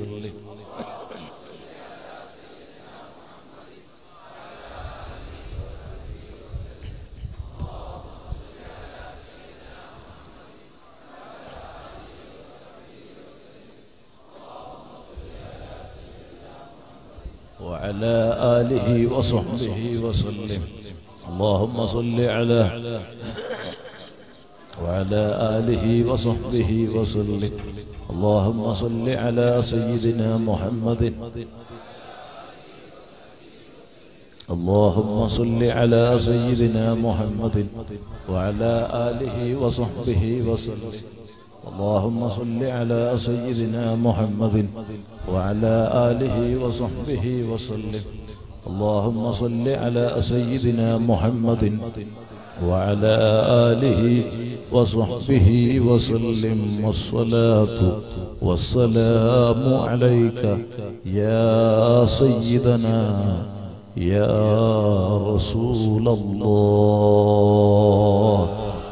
وعلى آله وصحبه وسلم اللهم صل على وعلى آله وصحبه وسلم اللهم صل على سيدنا محمد اللهم صل على سيدنا محمد وعلى آله وصحبه وسلم اللهم صل على سيدنا محمد وعلى آله وصحبه وسلم اللهم صل على سيدنا محمد وعلى آله وصحبه وسلم والصلاة والسلام عليك يا سيدنا يا رسول الله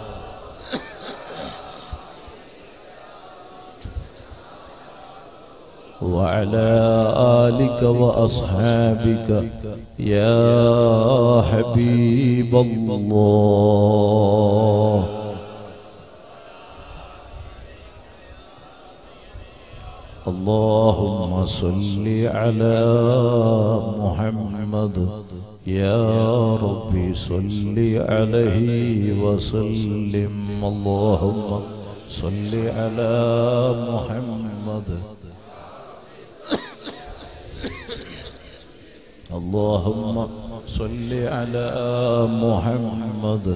وعلى آلك وأصحابك يا حبيب الله اللهم صل على محمد يا ربي صل عليه وسلم اللهم صل على محمد اللهم صل على محمد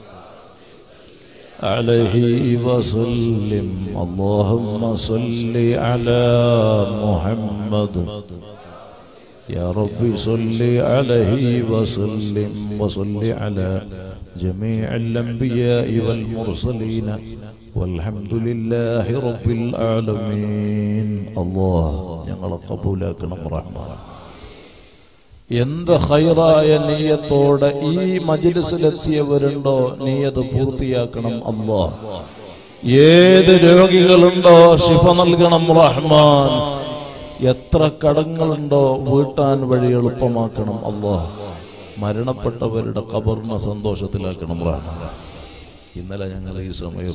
عليه وسلم اللهم صل على محمد يا رب صل عليه وسلم وصل على جميع الأنبياء والمرسلين والحمد لله رب العالمين الله ഞങ്ങളെ കബൂലാക്കണം റഹ്മാൻ എന്ത് ഹൈറായ നീയത്തോടെ ഈ മജിലിസിലെത്തിയവരുണ്ടോ നീ അത് പൂർത്തിയാക്കണം അല്ലാ ഏത് രോഗികളുണ്ടോ ശിഫ നൽകണം റഹ്മാൻ എത്ര കടങ്ങളുണ്ടോ വീട്ടാൻ വഴി എളുപ്പമാക്കണം അല്ലാ മരണപ്പെട്ടവരുടെ കബറിനെ സന്തോഷത്തിലാക്കണം റഹ്മാൻ ഇന്നലെ ഞങ്ങൾ ഈ സമയം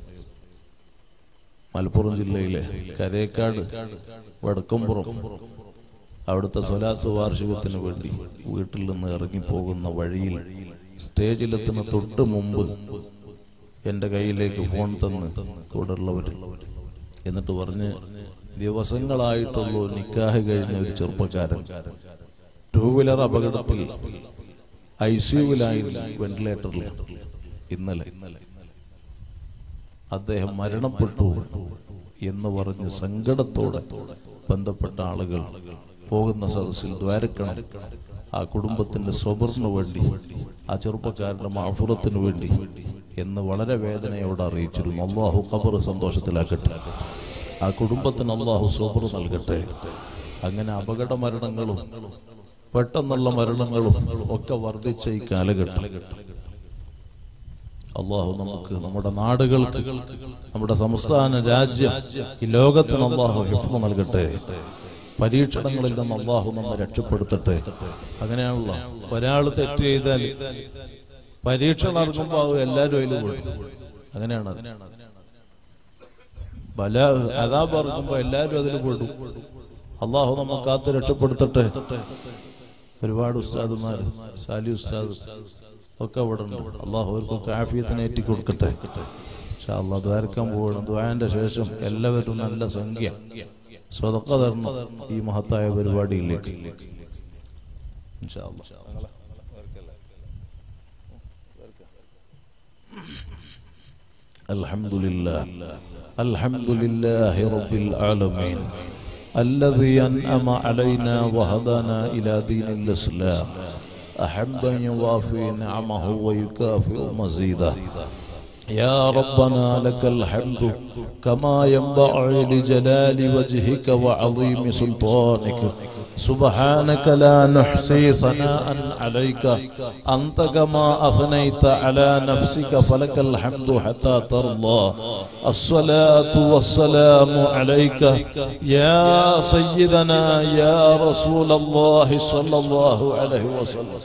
മലപ്പുറം ജില്ലയിലെ കരേക്കാട് വടക്കമ്പുറം അവിടുത്തെ സ്വലാസ് വാർഷികത്തിന് വേണ്ടി വീട്ടിൽ നിന്ന് ഇറങ്ങിപ്പോകുന്ന വഴിയിൽ സ്റ്റേജിലെത്തുന്ന തൊട്ട് മുമ്പ് എന്റെ കയ്യിലേക്ക് ഫോൺ തന്ന് കൂടെയുള്ളവർ എന്നിട്ട് പറഞ്ഞ് ദിവസങ്ങളായിട്ടുള്ളൂ നിക്കാഹ് കഴിഞ്ഞ ഒരു ചെറുപ്പക്കാരൻ ടൂ വീലർ അപകടത്തിൽ ഐ സിയുവിലായിരുന്നു വെന്റിലേറ്ററിൽ ഇന്നലെ അദ്ദേഹം മരണപ്പെട്ടു എന്ന് പറഞ്ഞ് സങ്കടത്തോടെ ബന്ധപ്പെട്ട ആളുകൾ പോകുന്ന സദസ്സിൽ ദ്വാരക്കണം ആ കുടുംബത്തിന്റെ സ്വബറിന് വേണ്ടി ആ ചെറുപ്പക്കാരന്റെ മാഫുറത്തിന് വേണ്ടി എന്ന് വളരെ വേദനയോടെ അറിയിച്ചിരുന്നു അള്ളാഹു ഖബർ സന്തോഷത്തിലാക്കട്ടെ ആ കുടുംബത്തിന് അള്ളാഹു സ്വബർ നൽകട്ടെ അങ്ങനെ അപകട മരണങ്ങളും പെട്ടെന്നുള്ള മരണങ്ങളും ഒക്കെ വർദ്ധിച്ച ഈ കാലഘട്ടം അള്ളാഹു നമുക്ക് നമ്മുടെ നാടുകൾക്ക് നമ്മുടെ സംസ്ഥാന രാജ്യം ഈ ലോകത്തിന് അള്ളാഹു ഹിഫ്മ നൽകട്ടെ പരീക്ഷണങ്ങളിൽ നിന്ന് അള്ളാഹു നമ്മെ രക്ഷപ്പെടുത്തട്ടെ അങ്ങനെയാണല്ലോ ഒരാൾ തെറ്റ് ചെയ്താൽ പരീക്ഷ നടക്കുമ്പോൾ അത് എല്ലാവരും അതിൽ പോയി അങ്ങനെയാണ് അത്. ബല അതാ പറയുമ്പോ എല്ലാവരും അതിൽ പെടും അള്ളാഹു നമ്മെ കാത്ത് രക്ഷപ്പെടുത്തട്ടെ ഒരുപാട് ഉസ്താദുമാർ സാലി ഉസ്താദ് ഒക്കെ ഇവിടെ ഉണ്ട് അള്ളാഹു അവർക്കൊക്കെ ആഫിയത്തിനെ ഏറ്റി കൊടുക്കട്ടെ പക്ഷെ അള്ളാഹ് ദ്വാരക്കാൻ പോകണം ദ്വാരന്റെ ശേഷം എല്ലാവരും നല്ല സംഖ്യ സ്വതക്ക തരണം ഈ മഹത്തായ പരിപാടിയിലേക്ക് ഇൻഷാ അല്ലാ. الحمد لله الحمد لله رب العالمين الذي أنعم علينا وهدانا إلى دين الإسلام حمدا يوافي نعمه ويكافئ مزيدا يا ربنا لك الحمد كما ينبغي لجلال وجهك وعظيم سلطانك سبحانك لا نحصي ثناء عليك أنت كما أثنيت على نفسك فلك الحمد حتى ترضى الصلاة والسلام عليك يا سيدنا يا رسول الله صلى الله عليه وسلم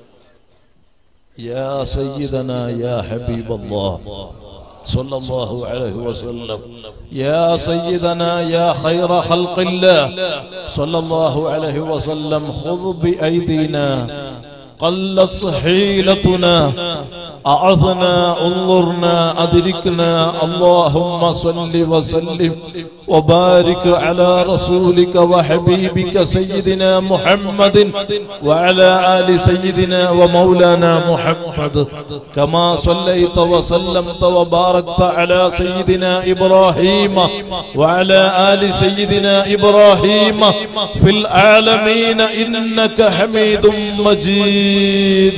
يا سيدنا يا حبيب الله صلى الله عليه وسلم يا سيدنا يا خير خلق الله صلى الله عليه وسلم خذ بأيدينا قلت حيلتنا أعظنا انظرنا أدركنا اللهم صل وسلم وبارك على رسولك وحبيبك سيدنا محمد وعلى آل سيدنا ومولانا محمد كما صليت وسلمت وباركت على سيدنا إبراهيم وعلى آل سيدنا إبراهيم في العالمين إنك حميد مجيد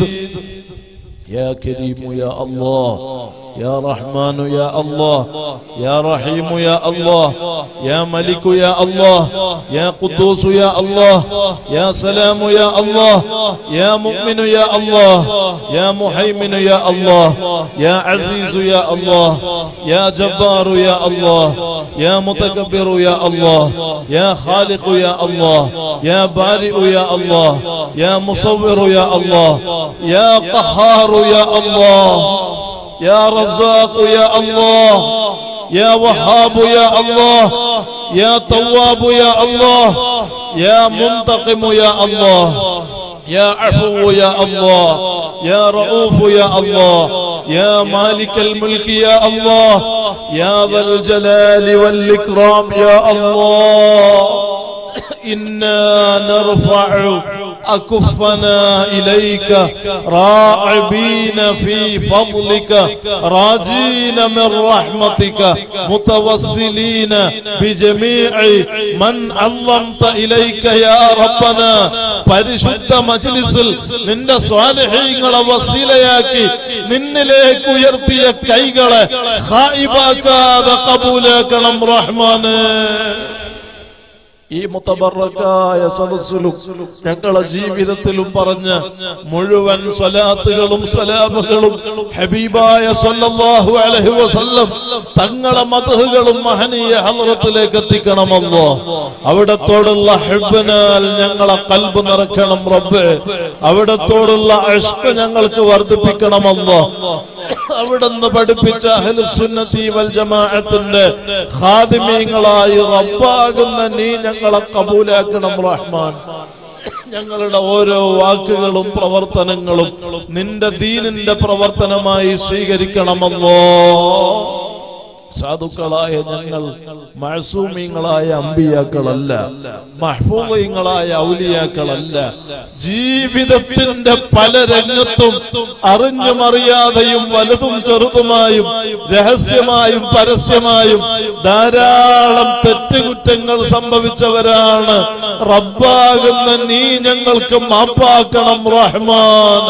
يا كريم يا الله يا رحمن يا الله يا رحيم يا الله يا ملك يا الله يا قدوس يا الله يا سلام يا الله يا مؤمن يا الله يا محيمن يا الله يا عزيز يا الله يا جبار يا الله يا متكبر يا الله يا خالق يا الله يا بارئ يا الله يا مصور يا الله يا قهار يا الله يا رزاق يا الله يا وهاب يا الله يا تواب يا الله يا منتقم يا الله يا عفو يا الله يا رؤوف يا الله يا مالك الملك يا الله يا ذا الجلال والإكرام يا الله إنا نرفع أكفنا إليك راعبين في فضلك راجين من رحمتك متوسلين بجميع من عظمت إليك يا ربنا പരിശുദ്ധ മജ്ലിസിൽ നിന്റെ സ്വാലഹീങ്ങളെ വസീലയാക്കി നിന്നിലേക്ക് ഉയർത്തിയ കൈകളെ ഖായിബാക്കാതെ കബൂലാക്കണം റഹ്മാന് ഈ മുത്തബറക്കായ സദസ്സിലും ഞങ്ങളെ ജീവിതത്തിലും പറഞ്ഞ മുഴുവൻ സ്വലാത്തുകളും സലാമുകളും ഹബീബായ സല്ലല്ലാഹു അലൈഹി വസല്ലം തങ്ങളെ മതഹുകളും മഹനീയ ഹലറത്തിലേക്ക് എത്തിക്കണമല്ലോ അവിടത്തോടുള്ള ഹെബിനാൽ ഞങ്ങളെ കൽബ് നിറക്കണം റബ്ബ് അവിടത്തോടുള്ള അഷ്ക ഞങ്ങൾക്ക് വർദ്ധിപ്പിക്കണമല്ലോ അവിടുന്ന് പഠിപ്പിച്ച അഹ്ലുസുന്നത്തി വൽ ജമാഅത്തിന്റെ ഖാദിമീങ്ങളായി റബ്ബാകുന്ന നീ ഞങ്ങളെ കബൂലാക്കണം റഹ്മാൻ ഞങ്ങളുടെ ഓരോ വാക്കുകളും പ്രവർത്തനങ്ങളും നിന്റെ ദീനിന്റെ പ്രവർത്തനമായി സ്വീകരിക്കണമല്ലോ സാധുക്കളായ ഞങ്ങൾ മഴസൂമിങ്ങളായ അമ്പിയാക്കളല്ല മഹ്ഫൂമിങ്ങളായ ഔലിയാക്കളല്ല ജീവിതത്തിന്റെ പല രംഗത്തും അറിഞ്ഞും അറിയാതെയും വലുതും ചെറുതുമായും രഹസ്യമായും പരസ്യമായും ധാരാളം തെറ്റുകുറ്റങ്ങൾ സംഭവിച്ചവരാണ് റബ്ബാകുന്ന നീ ഞങ്ങൾക്ക് മാപ്പാക്കണം റഹ്മാൻ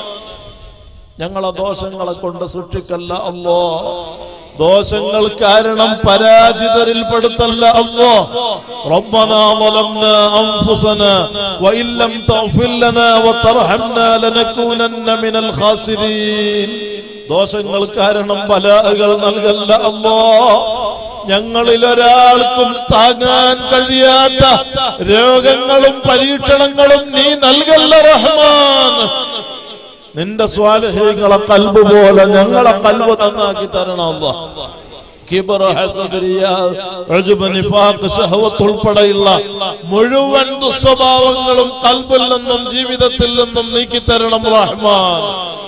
ഞങ്ങളെ ദോഷങ്ങളെ കൊണ്ട് സൂക്ഷിക്കല്ല അല്ലോ ദോഷങ്ങൾ കാരണം പരാജിതരിൽ പെടുത്തല്ല അല്ലോ ربنا ظلمنا أنفسنا وإن لم تغفر لنا وترحمنا لنكونن من الخاسرين ദോഷങ്ങൾ കാരണം ബലാകൾ നൽകല്ല അല്ലോ ഞങ്ങളിൽ ഒരാൾക്കും താങ്ങാൻ കഴിയാത്ത രോഗങ്ങളും പരീക്ഷണങ്ങളും നീ നൽകല്ല റഹ്മാൻ നിന്റെ സ്വാലഹീങ്ങളെ കൽബ് പോലെ ഞങ്ങളെ കൽബ് നന്നാക്കി തരണം അല്ലാ. കിബർ, ഹസദ്, റിയാ, ഉജ്ബ്, നിഫാഖ്, ശഹവത്ത് ഉൾപ്പെടെയുള്ള മുഴുവൻ ദുസ്വഭാവങ്ങളും കൽബിൽ നിന്നും ജീവിതത്തിൽ നിന്നും നീക്കി തരണം റഹ്മാൻ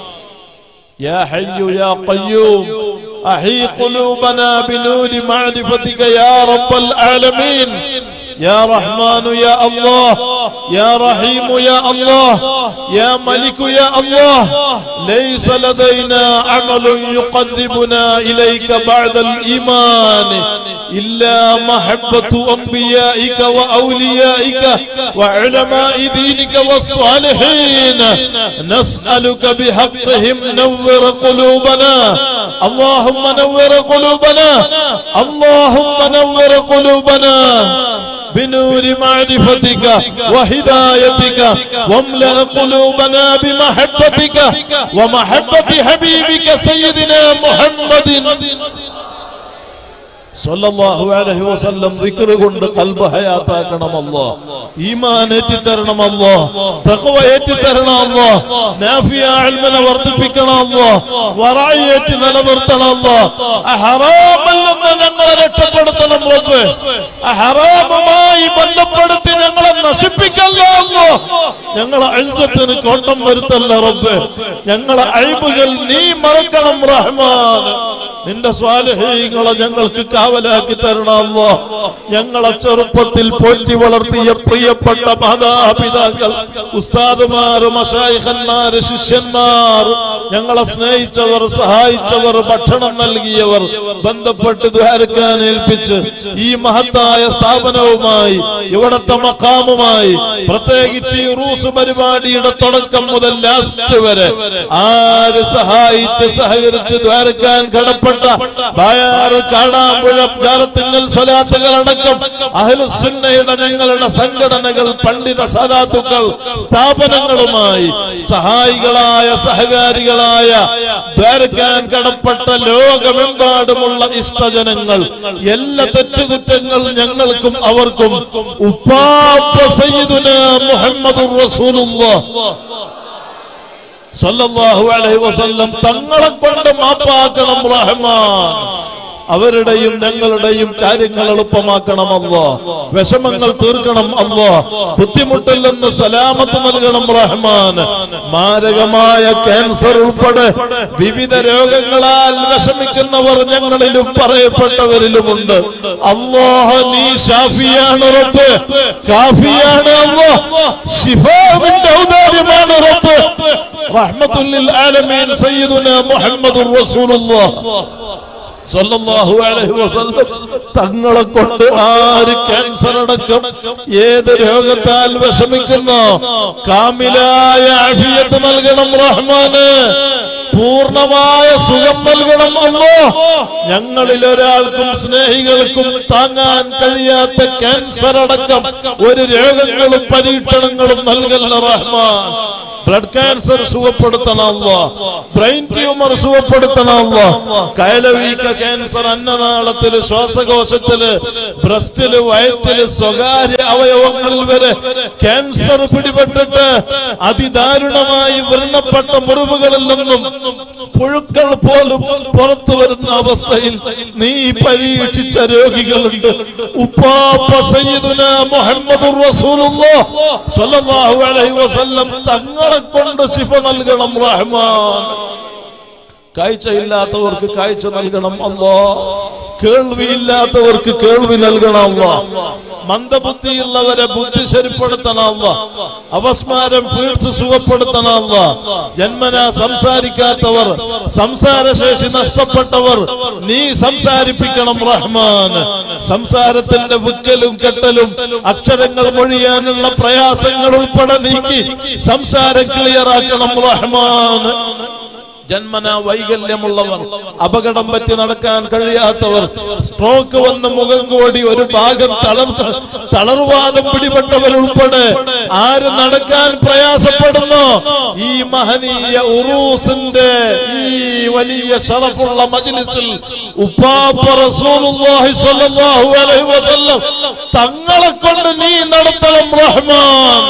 يا حي يا قيوم أحي قلوبنا بنور معرفتك يا رب العالمين يا رحمن يا الله يا رحيم يا الله يا ملك يا الله ليس لدينا عمل يقربنا إليك بعد الإيمان إلا محبة أنبيائك وأوليائك وعلماء دينك والصالحين نسألك بحقهم نور قلوبنا اللهم نور قلوبنا اللهم نور قلوبنا بنور معرفتك وهدايتك واملأ قلوبنا بمحبتك ومحبة حبيبك سيدنا محمد സല്ലല്ലാഹു അലൈഹി വസല്ലം ദിക്ർ കൊണ്ട് കൽബ് ഹയാത്താക്കണമല്ലോ ഈമാൻ ഏറ്റി തരണമല്ലോ തഖ്വ ഏറ്റി തരണമല്ലോ നാഫിയ ഇൽമിനെ വർദ്ധിപ്പിക്കണമല്ലോ വറായി ഏറ്റി നിലനിർത്തണമല്ലോ ഹറാമിൽ നിന്ന് ഞങ്ങളെ രക്ഷപ്പെടുത്തണം റബ്ബ് ഹറാമുമായി ബന്ധപ്പെടുത്തി ഞങ്ങളെ നശിപ്പിക്കല്ലോ അല്ലോ ഞങ്ങളെ അഴുസത്തിന് കോട്ടം വരുത്തല്ല റബ്ബ് ഞങ്ങളെ അഴിബുകൾ നീ മറക്കണം റഹ്മാൻ നിന്റെ സ്വാലഹീങ്ങളെ ഞങ്ങൾക്ക് കാവലാക്കി തരണമല്ലോ ഞങ്ങളെ ചെറുപ്പത്തിൽ പോറ്റി വളർത്തിയ പ്രിയപ്പെട്ട മാതാപിതാക്കൾ ഉസ്താദുമാർ മഷായിഖന്മാർ ശിഷ്യന്മാർ ഞങ്ങളെ സ്നേഹിച്ചവർ സഹായിച്ചവർ ഭക്ഷണം നൽകിയവർ ബന്ധപ്പെട്ട് ദ്വാരക്കാൻ ഏൽപ്പിച്ച് ഈ മഹത്തായ സ്ഥാപനവുമായി ഇവിടത്തെ മക്കാമുമായി പ്രത്യേകിച്ച് ഈ റൂസ് പരിപാടിയുടെ തുടക്കം മുതൽ ലാസ്റ്റ് വരെ ആര് സഹായിച്ച് സഹകരിച്ച് ദ്വാരക്കാൻ കടപ്പെട്ട ബായാറ് കാണാമ്പുഴ ജാറത്തിങ്ങൽ സ്വലാത്തുകൾ അടക്കം അഹ്ലുസുന്നയുടെ ഞങ്ങളുടെ സംഘടനകൾ പണ്ഡിത സദാത്തുക്കൾ സ്ഥാപനങ്ങളുമായി സഹായികളായ സഹകാരികളായ ദ്വാരക്കാൻ കടപ്പെട്ട ലോകമെമ്പാടുമുള്ള ഇഷ്ടജനങ്ങൾ എല്ലാ തെറ്റുകുറ്റങ്ങൾ ഞങ്ങൾക്കും അവർക്കും ഉപ്പാപ്പ സയ്യിദുന മുഹമ്മദുർ റസൂലുള്ളാഹ് സല്ലല്ലാഹു അലൈഹി വസല്ലം തങ്ങളെ കൊണ്ട് മാപ്പാക്കണം റഹ്മാൻ അവരുടെയും ഞങ്ങളുടെയും കാര്യങ്ങൾ എളുപ്പമാക്കണം അല്ലോ വിഷമങ്ങൾ തീർക്കണം അല്ലോ ബുദ്ധിമുട്ടിൽ നിന്ന് സലാമത്ത് നൽകണം റഹ്മാൻ മാരകമായ ക്യാൻസർ ഉൾപ്പെടെ വിവിധ രോഗങ്ങളാൽ വിഷമിക്കുന്നവർ ഞങ്ങളിലും പറയപ്പെട്ടവരിലുമുണ്ട് അള്ളാഹ നീ ഷാഫിയാണ് റബ്ബ് കാഫിയാണ് അള്ളാഹ് ശിഫാവിന്റെ ഔദാര്യമാണ് റബ്ബ് റഹ്മത്തുല്ലിൽ ആലമീൻ സയ്യിദുനാ മുഹമ്മദുർ റസൂലുള്ളാഹ് സല്ലല്ലാഹു അലൈഹി വസല്ലം തങ്ങളെ കൊണ്ട് ആര് ക്യാൻസർ അടക്കം ഏത് രോഗത്താൽ വിഷമിക്കുന്നു കാമിലായ അഭിയത്ത് നൽകണം റഹ്മാന് പൂർണ്ണമായ സുഖം നൽകണം അല്ലോ ഞങ്ങളിൽ ഒരാൾക്കും സ്നേഹികൾക്കും താങ്ങാൻ കഴിയാത്ത ക്യാൻസർ അടക്കം ഒരു രോഗങ്ങളും പരീക്ഷണങ്ങളും നൽകല്ല റഹ്മാൻ ബ്ലഡ് ക്യാൻസർ സുഖപ്പെടുത്തണമല്ല ബ്രെയിൻ ട്യൂമർ സുഖപ്പെടുത്തണമല്ല കയലവീക്ക ക്യാൻസർ അന്നനാളത്തില് ശ്വാസകോശത്തില് ബ്രസ്റ്റില് വയറ്റില് സ്വകാര്യ അവയവങ്ങളിൽ വരെ ക്യാൻസർ പിടിപെട്ടിട്ട് അതിദാരുണമായി വ്രണപ്പെട്ട മുറിവുകളിൽ നിന്നും പുഴുക്കൾ പോലും പുറത്തു വരുന്ന അവസ്ഥയിൽ നീ പരീക്ഷിച്ച രോഗികളുണ്ട് ഉപ്പാപ്പ സയ്യിദുന മുഹമ്മദുർ റസൂലുള്ളാഹ് സ്വല്ലല്ലാഹു അലൈഹി വസല്ലം തങ്ങളെ കൊണ്ട് ശിഫ നൽകണം റഹ്മാൻ കാഴ്ചയില്ലാത്തവർക്ക് കാഴ്ച നൽകണം അല്ലാ കേൾവിയില്ലാത്തവർക്ക് കേൾവി നൽകണം അല്ലാ മന്ദബുദ്ധിയുള്ളവരെ ബുദ്ധി ശരിപ്പെടുത്തണം അല്ലാ അവസ്മാരം പീഡിച്ച് സുഖപ്പെടുത്തണം അല്ലാ ജന്മന സംസാരിക്കാത്തവർ സംസാരശേഷി നഷ്ടപ്പെട്ടവർ നീ സംസാരിപ്പിക്കണം റഹ്മാൻ സംസാരത്തിന്റെ വിക്കലും കെട്ടലും അക്ഷരങ്ങൾ മൊഴിയാനുള്ള പ്രയാസങ്ങൾ ഉൾപ്പെടെ നീക്കി സംസാരം ക്ലിയറാക്കണം റഹ്മാൻ ജന്മന വൈകല്യമുള്ളവർ അപകടം പറ്റി നടക്കാൻ കഴിയാത്തവർ സ്ട്രോക്ക് വന്ന് മുഖം കോടി ഒരു ഭാഗം തളർന്ന് തളർവാദം പിടിപെട്ടവരുൾപ്പെടെ ആര് നടക്കാൻ പ്രയാസപ്പെടുന്നു ഈ മഹനീയ ഉറൂസിന്റെ ഈ വലിയ ഷറഫുള്ള മജ്ലിസിൽ ഉപ്പാപ്പ റസൂലുള്ളാഹി സ്വല്ലല്ലാഹു അലൈഹി വസല്ലം തങ്ങളെ കൊണ്ട് നീ നടത്തണം റഹ്മാൻ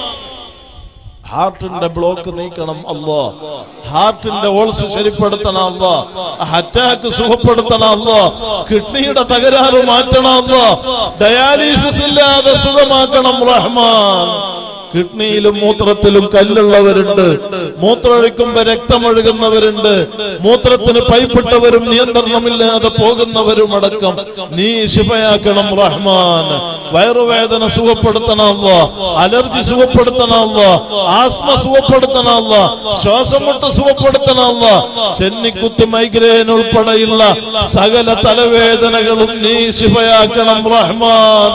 ഹാർട്ടിന്റെ ബ്ലോക്ക് നീക്കണം അല്ലോ ഹാർട്ടിന്റെ ഓൾസ് ശരിപ്പെടുത്തണം അല്ലോ അറ്റാക്ക് സുഖപ്പെടുത്തണം അല്ലോ കിഡ്നിയുടെ തകരാറ് മാറ്റണം അല്ലോ ഡയാലിസിസ് ഇല്ലാതെ സുഖമാക്കണം റഹ്മാൻ കിഡ്നിയിലും മൂത്രത്തിലും കല്ലുള്ളവരുണ്ട് മൂത്രമൊഴിക്കുമ്പോ രക്തമൊഴുകുന്നവരുണ്ട് മൂത്രത്തിന് പൈപ്പിട്ടവരും നിയന്ത്രണമില്ലാതെ പോകുന്നവരും അടക്കം നീ ശിഫയാക്കണം റഹ്മാൻ വയറുവേദന സുഖപ്പെടുത്തണമല്ലോ അലർജി സുഖപ്പെടുത്തണമല്ലോ ആസ്മ സുഖപ്പെടുത്തണമല്ലോ ശ്വാസമുട്ട് സുഖപ്പെടുത്തണമല്ലോ ചെന്നിക്കുത്ത് മൈഗ്രെയിൻ ഉൾപ്പെടെയുള്ള സകല തലവേദനകളും നീ ശിഫയാക്കണം റഹ്മാൻ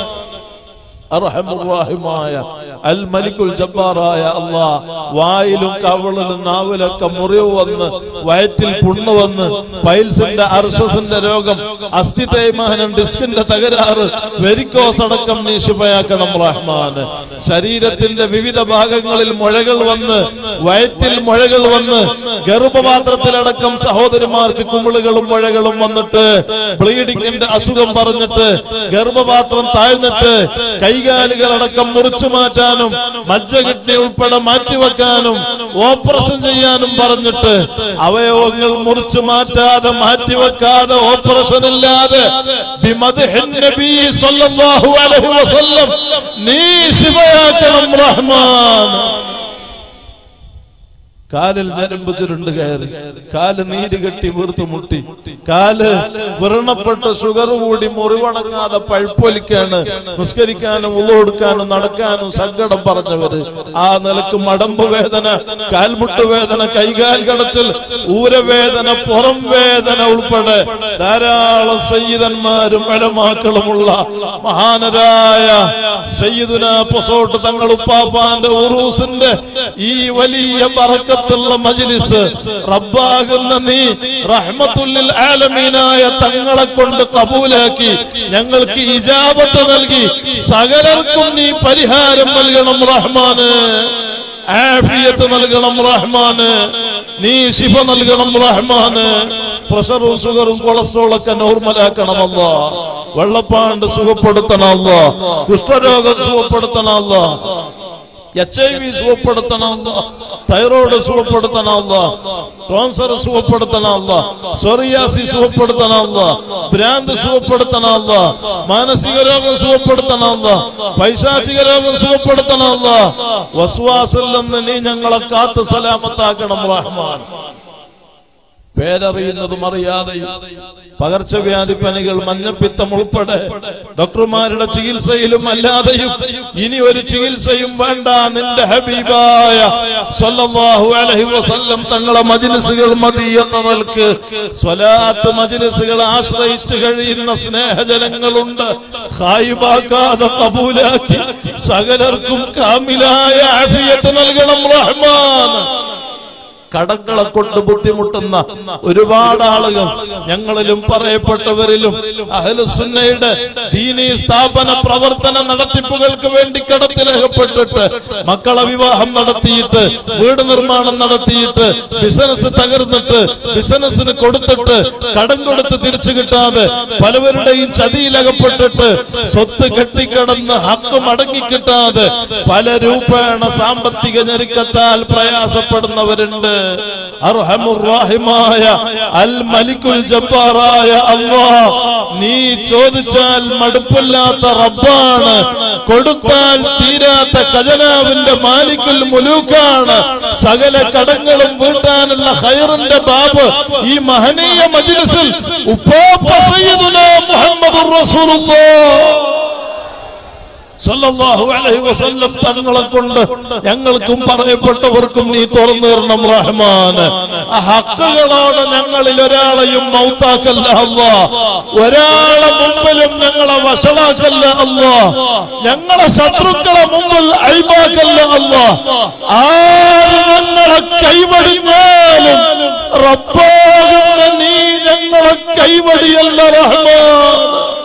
അർഹമുറാഹിമായ അൽ മലിക്കുൽ ജബ്ബാറായ അള്ളാ വായിലും കവളിലും നാവിലൊക്കെ മുറിവ് വന്ന് വയറ്റിൽ പുണ്ണ് വന്ന് പൈൽസിന്റെ അർഷസിന്റെ രോഗം അസ്ഥി തേയ്മാനം ഡിസ്കിന്റെ തകരാറ് വെരിക്കോസ് അടക്കം നീ ശിഫയാക്കണം റഹ്മാൻ ശരീരത്തിന്റെ വിവിധ ഭാഗങ്ങളിൽ മുഴകൾ വന്ന് വയറ്റിൽ മുഴകൾ വന്ന് ഗർഭപാത്രത്തിലടക്കം സഹോദരിമാർക്ക് കുമിളുകളും മുഴകളും വന്നിട്ട് ബ്ലീഡിങ്ങിന്റെ അസുഖം പറഞ്ഞിട്ട് ഗർഭപാത്രം താഴ്ന്നിട്ട് കൈകാലുകളടക്കം മുറിച്ചു മാറ്റാനും മജ്ജകിഡ്നി ഉൾപ്പെടെ മാറ്റിവെക്കാനും ഓപ്പറേഷൻ ചെയ്യാനും പറഞ്ഞിട്ട് അവയവങ്ങൾ മുറിച്ചു മാറ്റാതെ മാറ്റിവെക്കാതെ ഓപ്പറേഷൻ ഇല്ലാതെ ബിമദ്ഹിൻ നബി സ്വല്ലല്ലാഹു അലൈഹി വസല്ലം നീ ശിവയാക്കണം റഹ്മാൻ കാലിൽ ഞരമ്പ് ചുരുണ്ട് കയറി കാല് നീര് കെട്ടി വീർത്ത് മുട്ടി കാല് വ്രണപ്പെട്ട് ഷുഗർ കൂടി മുറിവണങ്ങാതെ പഴുപ്പൊലിക്കാണ് നിസ്കരിക്കാനും ഉള്ളൊടുക്കാനും നടക്കാനും സങ്കടം പറഞ്ഞവര് ആ നിലക്ക് മടമ്പ് വേദന കാൽമുട്ട് വേദന കൈകാൽ കടച്ചിൽ ഊരവേദന പുറം വേദന ഉൾപ്പെടെ ധാരാളം സയ്യിദന്മാരും ഇടമാക്കളുമുള്ള മഹാനരായ സയ്യിദുന പൊസോട്ട് തങ്ങൾ ഉപ്പാപ്പാന്റെ ഉറൂസിന്റെ ഈ വലിയ പറക്കത്തുള്ള മജ്ലിസ് റബ്ബാകുന്ന നീ റഹ്മത്തുല്ലിൽ ആലമീനായ തങ്ങളെ കൊണ്ട് കബൂലാക്കി ഞങ്ങൾക്ക് ഇജാബത്ത് നൽകി സകലർക്കും നീ പരിഹാരം നൽകണം റഹ്മാന് ആഫിയത്ത് നൽകണം റഹ്മാന് നീ ശിഫ നൽകണം റഹ്മാന് പ്രഷറും ഷുഗറും കൊളസ്ട്രോളും ഒക്കെ നോർമലാക്കണമല്ല വെള്ളപ്പാണ്ട് സുഖപ്പെടുത്തണമല്ല കുഷ്ഠരോഗം സുഖപ്പെടുത്തണമല്ല എച്ച് ഐ വി സുഖപ്പെടുത്തണമല്ല തൈറോയ്ഡ് സുഖപ്പെടുത്തണമല്ല ക്യാൻസർ സുഖപ്പെടുത്തണമല്ല സോറിയാസി സുഖപ്പെടുത്തണമല്ല ഭ്രാന്ത് സുഖപ്പെടുത്തണമല്ല മാനസിക രോഗം സുഖപ്പെടുത്തണമല്ല പൈശാചിക രോഗം സുഖപ്പെടുത്തണമല്ല വസ്വാസിൽ നിന്ന് നീ ഞങ്ങളെ കാത്ത് സലാമത്താക്കണം റഹ്മാൻ പേരറിയുന്നതും അറിയാതെയും പകർച്ചവ്യാധി പനികൾ മഞ്ഞപ്പിത്തം ഉൾപ്പെടെ ഡോക്ടർമാരുടെ ചികിത്സയിലും അല്ലാതെയും ഇനി ഒരു ചികിത്സയും വേണ്ട നിന്റെ ഹബീബായ സ്വല്ലല്ലാഹു അലൈഹി വസല്ലം തങ്ങളെ മജ്ലിസുകൾ മതി എന്ന നിലക്ക് സ്വലാത്ത് മജ്ലിസുകൾ ആശ്രയിച്ച് കഴിയുന്ന സ്നേഹജനങ്ങളുണ്ട് ഹായിബാക്കാതെ കബൂലാക്കി സകലർക്കും കാമിലായ ആഫിയത്ത് നൽകണം റഹ്മാൻ കടങ്ങളെ കൊണ്ട് ബുദ്ധിമുട്ടുന്ന ഒരുപാട് ആളുകൾ ഞങ്ങളിലും പറയപ്പെട്ടവരിലും അഹലുസുന്നയുടെ ദീനീ സ്ഥാപന പ്രവർത്തന നടത്തിപ്പുകൾക്ക് വേണ്ടി കടത്തിലകപ്പെട്ടിട്ട് മക്കളെ വിവാഹം നടത്തിയിട്ട് വീട് നിർമ്മാണം നടത്തിയിട്ട് ബിസിനസ് തകർന്നിട്ട് ബിസിനസ്സിന് കൊടുത്തിട്ട് കടം കൊടുത്ത് തിരിച്ചു കിട്ടാതെ പലവരുടെയും ചതിയിലകപ്പെട്ടിട്ട് സ്വത്ത് കെട്ടിക്കിടന്ന് ഹക്ക് മടങ്ങി കിട്ടാതെ പല രൂപേണ സാമ്പത്തിക ഞെരുക്കത്താൽ പ്രയാസപ്പെടുന്നവരുണ്ട് അർഹമുറാഹിമായ അൽ മലിക്കുൽ ജബ്ബാറായ അല്ലാ നീ ചോദിച്ചാൽ മടുപ്പില്ലാത്ത റബ്ബാണ് കൊടുത്താൽ തീരാത്ത ഖജനാവിന്റെ മാലിക്കുൽ മുലൂക്കാണ് സകല കടങ്ങളും വീട്ടാനുള്ള ഖൈറിന്റെ ബാബ് ഈ മഹനീയ മജ്ലിസിൽ ഉപ്പാപ്പ സയ്യിദുനാ മുഹമ്മദുർ റസൂലുള്ളാഹ് സല്ലല്ലാഹു അലൈഹി വസല്ലം തങ്ങളെ കൊണ്ട് ഞങ്ങൾക്കും പറയപ്പെട്ടവർക്കും നീ തുറന്നു തരണം റഹ്മാൻ ആ ഹക്കുകളോട് ഞങ്ങളിൽ ഒരാളെയും മൗത്താക്കല്ല അല്ലാ ഒരാളെ മുമ്പിലും ഞങ്ങളെ വഷളാക്കല്ല അല്ലാ ഞങ്ങളെ ശത്രുക്കളെ മുമ്പിൽ അഴിമാക്കല്ല അല്ലാ ആര് ഞങ്ങളെ കൈവടിഞ്ഞാലും റബ്ബാകുന്ന നീ ഞങ്ങളെ കൈവടിയല്ല റഹ്മാൻ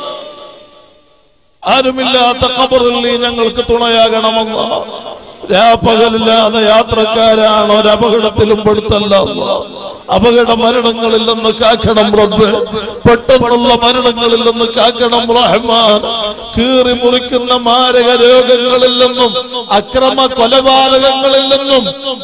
ആരുമില്ലാത്ത ഖബറിൽ നീ ഞങ്ങൾക്ക് തുണയാകണമെന്ന് രാപ്പകലില്ലാതെ യാത്രക്കാരാണ് ഒരു അപകടത്തിലും പെടുത്തല്ല അല്ലാ. അപകട മരണങ്ങളിൽ നിന്ന് കാക്കണം റബ്ബ് പെട്ടെന്നുള്ള മരണങ്ങളിൽ നിന്ന് കാക്കണം റഹ്മാൻ കീറി മുറിക്കുന്ന മാരക രോഗങ്ങളിൽ നിന്നും അക്രമ കൊലപാതകങ്ങളിൽ നിന്നും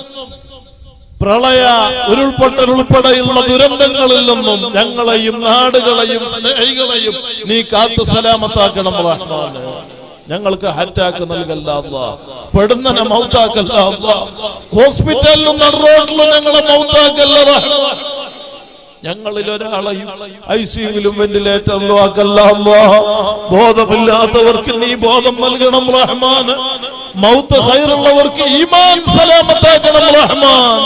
പ്രളയ ഉരുൾപൊട്ടൽ ഉൾപ്പെടെയുള്ള ദുരന്തങ്ങളിൽ നിന്നും ഞങ്ങളെയും നാടുകളെയും സ്നേഹികളെയും നീ കാത്തു സലാമത്താക്കണം റഹ്മാനെ ഞങ്ങൾക്ക് അറ്റാക്ക് നൽകല്ല അല്ലാ. പെടുന്നനെ മൗത്താക്കല്ല അല്ലാ. ഹോസ്പിറ്റലിലും നടുറോഡിലും ഞങ്ങളെ മൗത്താക്കല്ല റഹ്മാൻ ഞങ്ങളിൽ ഒരാളെയും ഐ സിയുവിലും വെന്റിലേറ്ററിലും ആക്കല്ല അല്ലാ. ബോധമില്ലാത്തവർക്ക് നീ ബോധം നൽകണം റഹ്മാൻ മൗത്ത് ഹൈറുള്ളവർക്ക് ഈമാൻ സലാമത്താക്കണം റഹ്മാൻ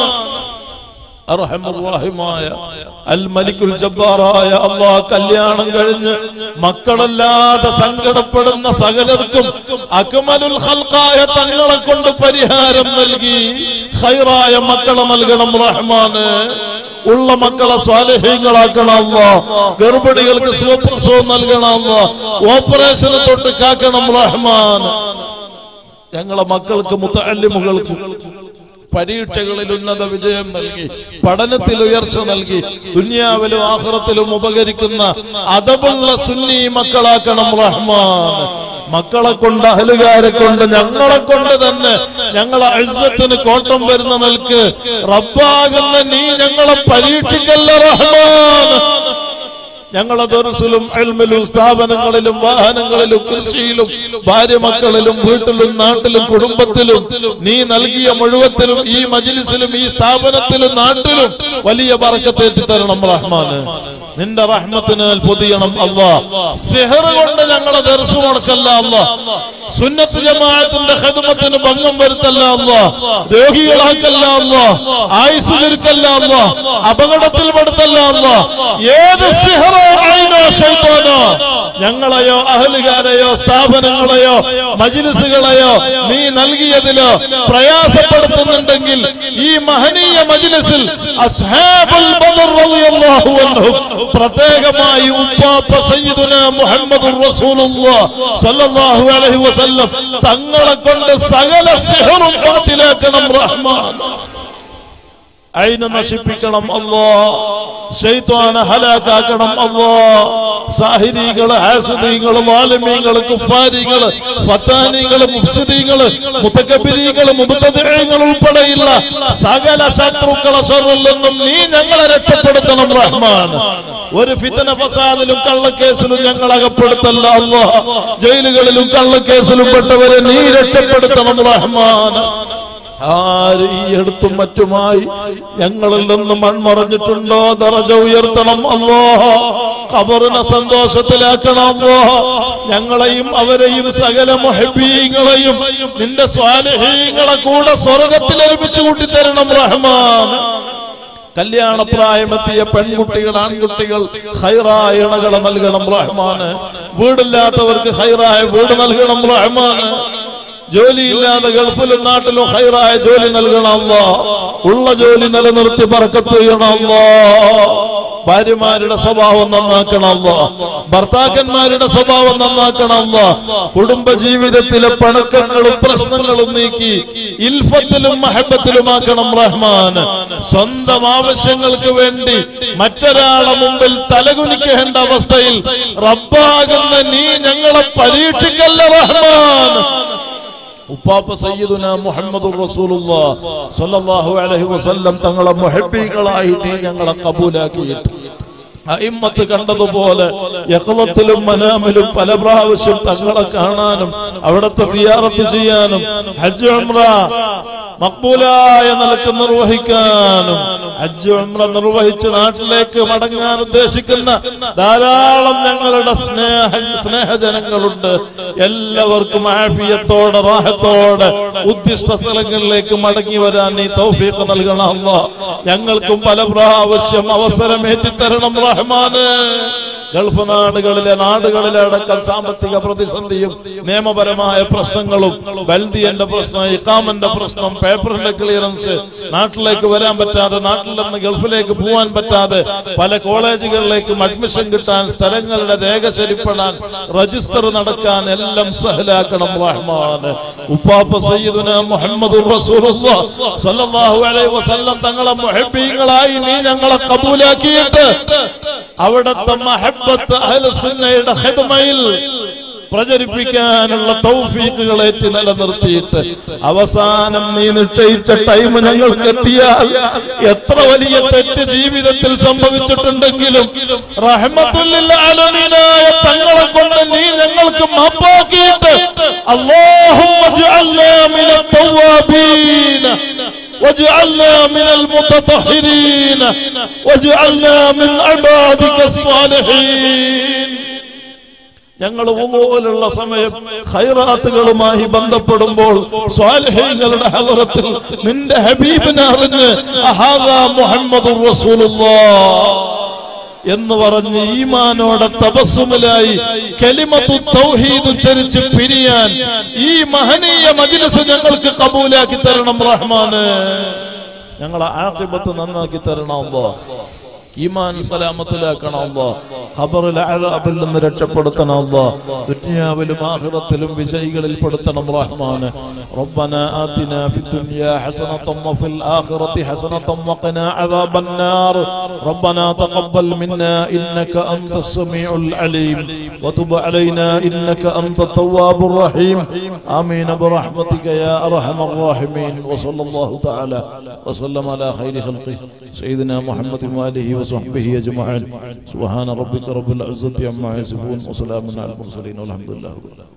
അർഹമുറാഹിമായ അൽ മലിക്കുൽ ജബ്ബാറായ അള്ളാ കല്യാണം കഴിഞ്ഞ് മക്കളല്ലാതെ സങ്കടപ്പെടുന്ന സകലർക്കും അക്മലുൽ ഖൽഖായ തങ്ങളെ കൊണ്ട് പരിഹാരം നൽകി ഖൈറായ മക്കളെ നൽകണം റഹ്മാന് ഉള്ള മക്കളെ സ്വാലഹ്യങ്ങളാക്കണം അല്ലാ ഗർഭിണികൾക്ക് സുഖപ്രസവം നൽകണം അല്ലാ ഓപ്പറേഷന് തൊട്ട് കാക്കണം റഹ്മാൻ ഞങ്ങളെ മക്കൾക്ക് മുത്തല്ലിമുകൾക്ക് പരീക്ഷകളിൽ ഉന്നത വിജയം നൽകി പഠനത്തിൽ ഉയർച്ച നൽകി ദുനിയാവിലും ആഹ്റത്തിലും ഉപകരിക്കുന്ന അതബുള്ള സുന്നി മക്കളാക്കണം റഹ്മാൻ മക്കളെ കൊണ്ട് അഹലുകാരെ കൊണ്ട് ഞങ്ങളെ കൊണ്ട് തന്നെ ഞങ്ങളെ അഴുസത്തിന് കോട്ടം വരുന്ന നിൽക്ക് റബ്ബാകുന്ന നീ ഞങ്ങളെ പരീക്ഷിക്കല്ല റഹ്മാൻ ഞങ്ങളെ ദർസിലും എൽമിലും സ്ഥാപനങ്ങളിലും വാഹനങ്ങളിലും കൃഷിയിലും ഭാര്യ മക്കളിലും വീട്ടിലും നാട്ടിലും കുടുംബത്തിലും നീ നൽകിയ മുഴുവത്തിലും ഈ മജിലിസിലും ഈ സ്ഥാപനത്തിലും നാട്ടിലും വലിയ പറക്കത്തേറ്റി തരണം റഹ്മാന് നിന്റെ റഹ്മത്തിന് പൊതിയണം അള്ളാ സെഹർ കൊണ്ട് ഞങ്ങളെ ദർശു മുടക്കല്ല അള്ളാ സുന്നത്ത് ജമാഅത്തിന്റെ ഖിദ്മത്തിന് ഭംഗം വരുത്തല്ല അള്ളാ രോഗികളാക്കല്ല അള്ളാ ആയുസ് ചുരുക്കല്ല അള്ളാ അപകടത്തിൽ പെടുത്തല്ല അള്ളാ ഏത് സിഹറോ ഐനോ ശൈത്താനോ ഞങ്ങളെയോ അഹലുകാരെയോ സ്ഥാപനങ്ങളെയോ മജിലിസുകളെയോ നീ നൽകിയതിലോ പ്രയാസപ്പെടുത്തുന്നുണ്ടെങ്കിൽ ഈ മഹനീയ മജിലിസിൽ അസ്ഹാബുൽ ബദർ റളിയല്ലാഹു അൻഹും പ്രത്യേകമായി ഉപ്പാപ്പ സയ്യിദുന മുഹമ്മദുർ റസൂലുള്ളാഹ് സ്വല്ലല്ലാഹു അലൈഹി വസല്ലം തങ്ങളെ കൊണ്ട് സകല സിഹറും ബാത്തിലാക്കണം റഹ്മാൻ അയിന് നശിപ്പിക്കണം അല്ലോ ശൈത്വാനെ ഹലാക്കാക്കണം അല്ലോ സാഹിരികള് ഹാസുദീകള് വാലിമീങ്ങള് കുഫാരികള് ഫത്താനികള് മുഫ്സിദീകള് മുത്തക്കബിരികള് മുബത്തദികൾ ഉൾപ്പെടെയുള്ള സകല ശത്രുക്കളെ ഷറിൽ നിന്നും നീ ഞങ്ങളെ രക്ഷപ്പെടുത്തണം റഹ്മാൻ ഒരു ഫിത്തന ഫസാദിലും കള്ളക്കേസിലും ഞങ്ങൾ അകപ്പെടുത്തല്ല അല്ലോ ജയിലുകളിലും കള്ളക്കേസിലും പെട്ടവരെ നീ രക്ഷപ്പെടുത്തണം റഹ്മാൻ ആര് ഈ എടുത്തും മറ്റുമായി ഞങ്ങളിൽ നിന്ന് മൺമറഞ്ഞിട്ടുണ്ടോ ദറജ ഉയർത്തണം അല്ലോ ഖബറിനെ സന്തോഷത്തിലാക്കണം അല്ലോ ഞങ്ങളെയും അവരെയും സകല മുഹബീങ്ങളെയും നിന്റെ സ്വാലഹീങ്ങളെ കൂടെ സ്വർഗത്തിൽ ഒരുമിച്ച് കൂട്ടിത്തരണം റഹ്മാൻ കല്യാണപ്രായമെത്തിയ പെൺകുട്ടികൾ ആൺകുട്ടികൾ ഹൈറായ ഇണകളെ നൽകണം റഹ്മാന് വീടില്ലാത്തവർക്ക് ഹൈറായ വീട് നൽകണം റഹ്മാന് ജോലിയില്ലാതെ ഗൾഫിലും നാട്ടിലും ഹൈറായ ജോലി നൽകണം അല്ലാ ഉള്ള ജോലി നിലനിർത്തി പറക്കത്ത് ചെയ്യണം അല്ലാ ഭാര്യമാരുടെ സ്വഭാവം നന്നാക്കണമല്ലോ ഭർത്താക്കന്മാരുടെ സ്വഭാവം നന്നാക്കണമല്ലോ കുടുംബ ജീവിതത്തിലെ പണക്കങ്ങളും പ്രശ്നങ്ങളും നീക്കി ഇൽഫത്തിലും മഹബത്തിലുമാക്കണം റഹ്മാൻ സ്വന്തം ആവശ്യങ്ങൾക്ക് വേണ്ടി മറ്റൊരാളെ മുമ്പിൽ തലകുനിക്കേണ്ട അവസ്ഥയിൽ റബ്ബാകുന്ന നീ ഞങ്ങളെ പരീക്ഷിക്കല്ല റഹ്മാൻ ഉപ്പാപ്പ സയ്യിദുന മുഹമ്മദ് റസൂലുള്ളാഹ് സ്വല്ലല്ലാഹു അലൈഹി വസല്ലം തങ്ങളെ മുഹബ്ബീകളായി നീ ഞങ്ങളെ കബൂലാക്കിയിട്ട് അയിമ്മത്ത് കണ്ടതുപോലെ യക്കളത്തിലും മനാമിലും പല പ്രാവശ്യം തങ്ങളെ കാണാനും അവിടുത്തെ സിയാറത്ത് ചെയ്യാനും ഹജ്ജ് ഉംറ മക്ബൂലായ നിലക്ക് നിർവഹിക്കാനും ഹജ്ജ് ഉംറ നിർവഹിച്ച് നാട്ടിലേക്ക് മടങ്ങാൻ ഉദ്ദേശിക്കുന്ന ധാരാളം ഞങ്ങളുടെ സ്നേഹ സ്നേഹജനങ്ങളുണ്ട് എല്ലാവർക്കും ആഫിയത്തോടെ റാഹത്തോടെ ഉദ്ദിഷ്ട സ്ഥലങ്ങളിലേക്ക് മടങ്ങി വരാൻ നീ തൗഫീഖ് നൽകണം അല്ലാ. ഞങ്ങൾക്കും പല പ്രാവശ്യം അവസരം ഏറ്റിത്തരണം റഹ്മാന് ഗൾഫ് നാടുകളിലെ നാടുകളിലെ അടക്കം സാമ്പത്തിക പ്രതിസന്ധിയും നിയമപരമായ പ്രശ്നങ്ങളും ബൽദിയന്റെ പ്രശ്നം ഇക്കാമന്റെ പ്രശ്നം പേപ്പറിന്റെ ക്ലിയറൻസ് നാട്ടിലേക്ക് വരാൻ പറ്റാതെ നാട്ടിൽ നിന്ന് ഗൾഫിലേക്ക് പോകാൻ പറ്റാതെ പല കോളേജുകളിലേക്കും അഡ്മിഷൻ കിട്ടാൻ സ്ഥലങ്ങളുടെ രേഖ ശരിപ്പെടാൻ രജിസ്റ്റർ നടക്കാൻ എല്ലാം സഹലാക്കണം റഹ്മാന് ഉപ്പാപ്പ സയ്യിദുന മുഹമ്മദ് സല്ലല്ലാഹു അലൈഹി വസല്ലം തങ്ങളെ മുഹബ്ബീങ്ങളായി നീ ഞങ്ങളെ കബൂലാക്കിയിട്ട് അവിടുത്തെ മഹബത്ത് അഹ്ലുസുന്നയുടെ ഖിദ്മയിൽ പ്രചരിപ്പിക്കാനുള്ള തൗഫീഖുകൾ ഏറ്റി നിലനിർത്തിയിട്ട് അവസാനം നീ നിശ്ചയിച്ച ടൈം ഞങ്ങൾക്ക് എത്തിയാൽ എത്ര വലിയ തെറ്റ് ജീവിതത്തിൽ സംഭവിച്ചിട്ടുണ്ടെങ്കിലും റഹ്മത്തുല്ലിൽ ആലമീനായ തങ്ങളെ കൊണ്ട് നീ ഞങ്ങൾക്ക് മാപ്പാക്കിയിട്ട് അല്ലാഹുമ്മ ജഅൽനാ മിനൽ തവ്വാബീന واجعلنا من المتطهرين واجعلنا من عبادك الصالحين ഞങ്ങൾ പോലുള്ള സമയം ഖൈറാത്തുകളുമായി ബന്ധപ്പെടുമ്പോൾ സ്വാലിഹീങ്ങളുടെ ഹലറത്തിൽ നിന്റെ ഹബീബിനെ അറിഞ്ഞ് അഹാദാ മുഹമ്മദ് എന്ന് പറഞ്ഞ് ഈമാനോടെ തപസ്സുമിലായി കലിമത്തു തൗഹീദ് ഉച്ചരിച്ച് പിരിയാൻ ഈ മഹനീയ മജ്ലിസ് ഞങ്ങൾക്ക് കബൂലാക്കി തരണം റഹ്മാന് ഞങ്ങളെ ആക്കിബത്ത് നന്നാക്കി തരണമല്ലോ ഈമാൻ സലാമത്തിലാക്കണമല്ലോ ഖബറിൽ അഴാബിൽ നിന്ന് രക്ഷപ്പെടുത്തണമല്ലോ ദുനിയാവിലും ആഖിറത്തിലും വിജയികളിൽ പെടുത്തണം റഹ്മാന് ربنا آتنا في الدنيا حسنة وفي الآخرة حسنة وقنا عذاب النار ربنا تقبل منا إنك أنت السميع العليم وتب علينا إنك أنت التواب الرحيم آمين برحمتك يا أرحم الراحمين وصلى الله تعالى وسلم على خير خلقه سيدنا محمد وآله وصحبه أجمعين سبحان ربك رب العزة عما يصفون وسلام على المرسلين والحمد لله رب العالمين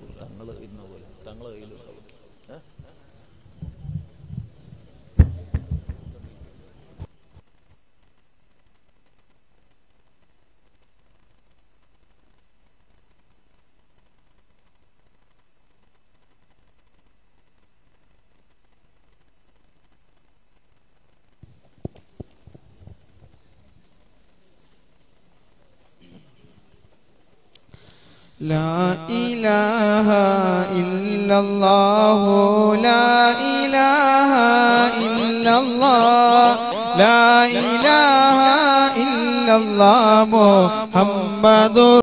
لا إله إلا الله لا إله إلا الله لا إله إلا الله محمد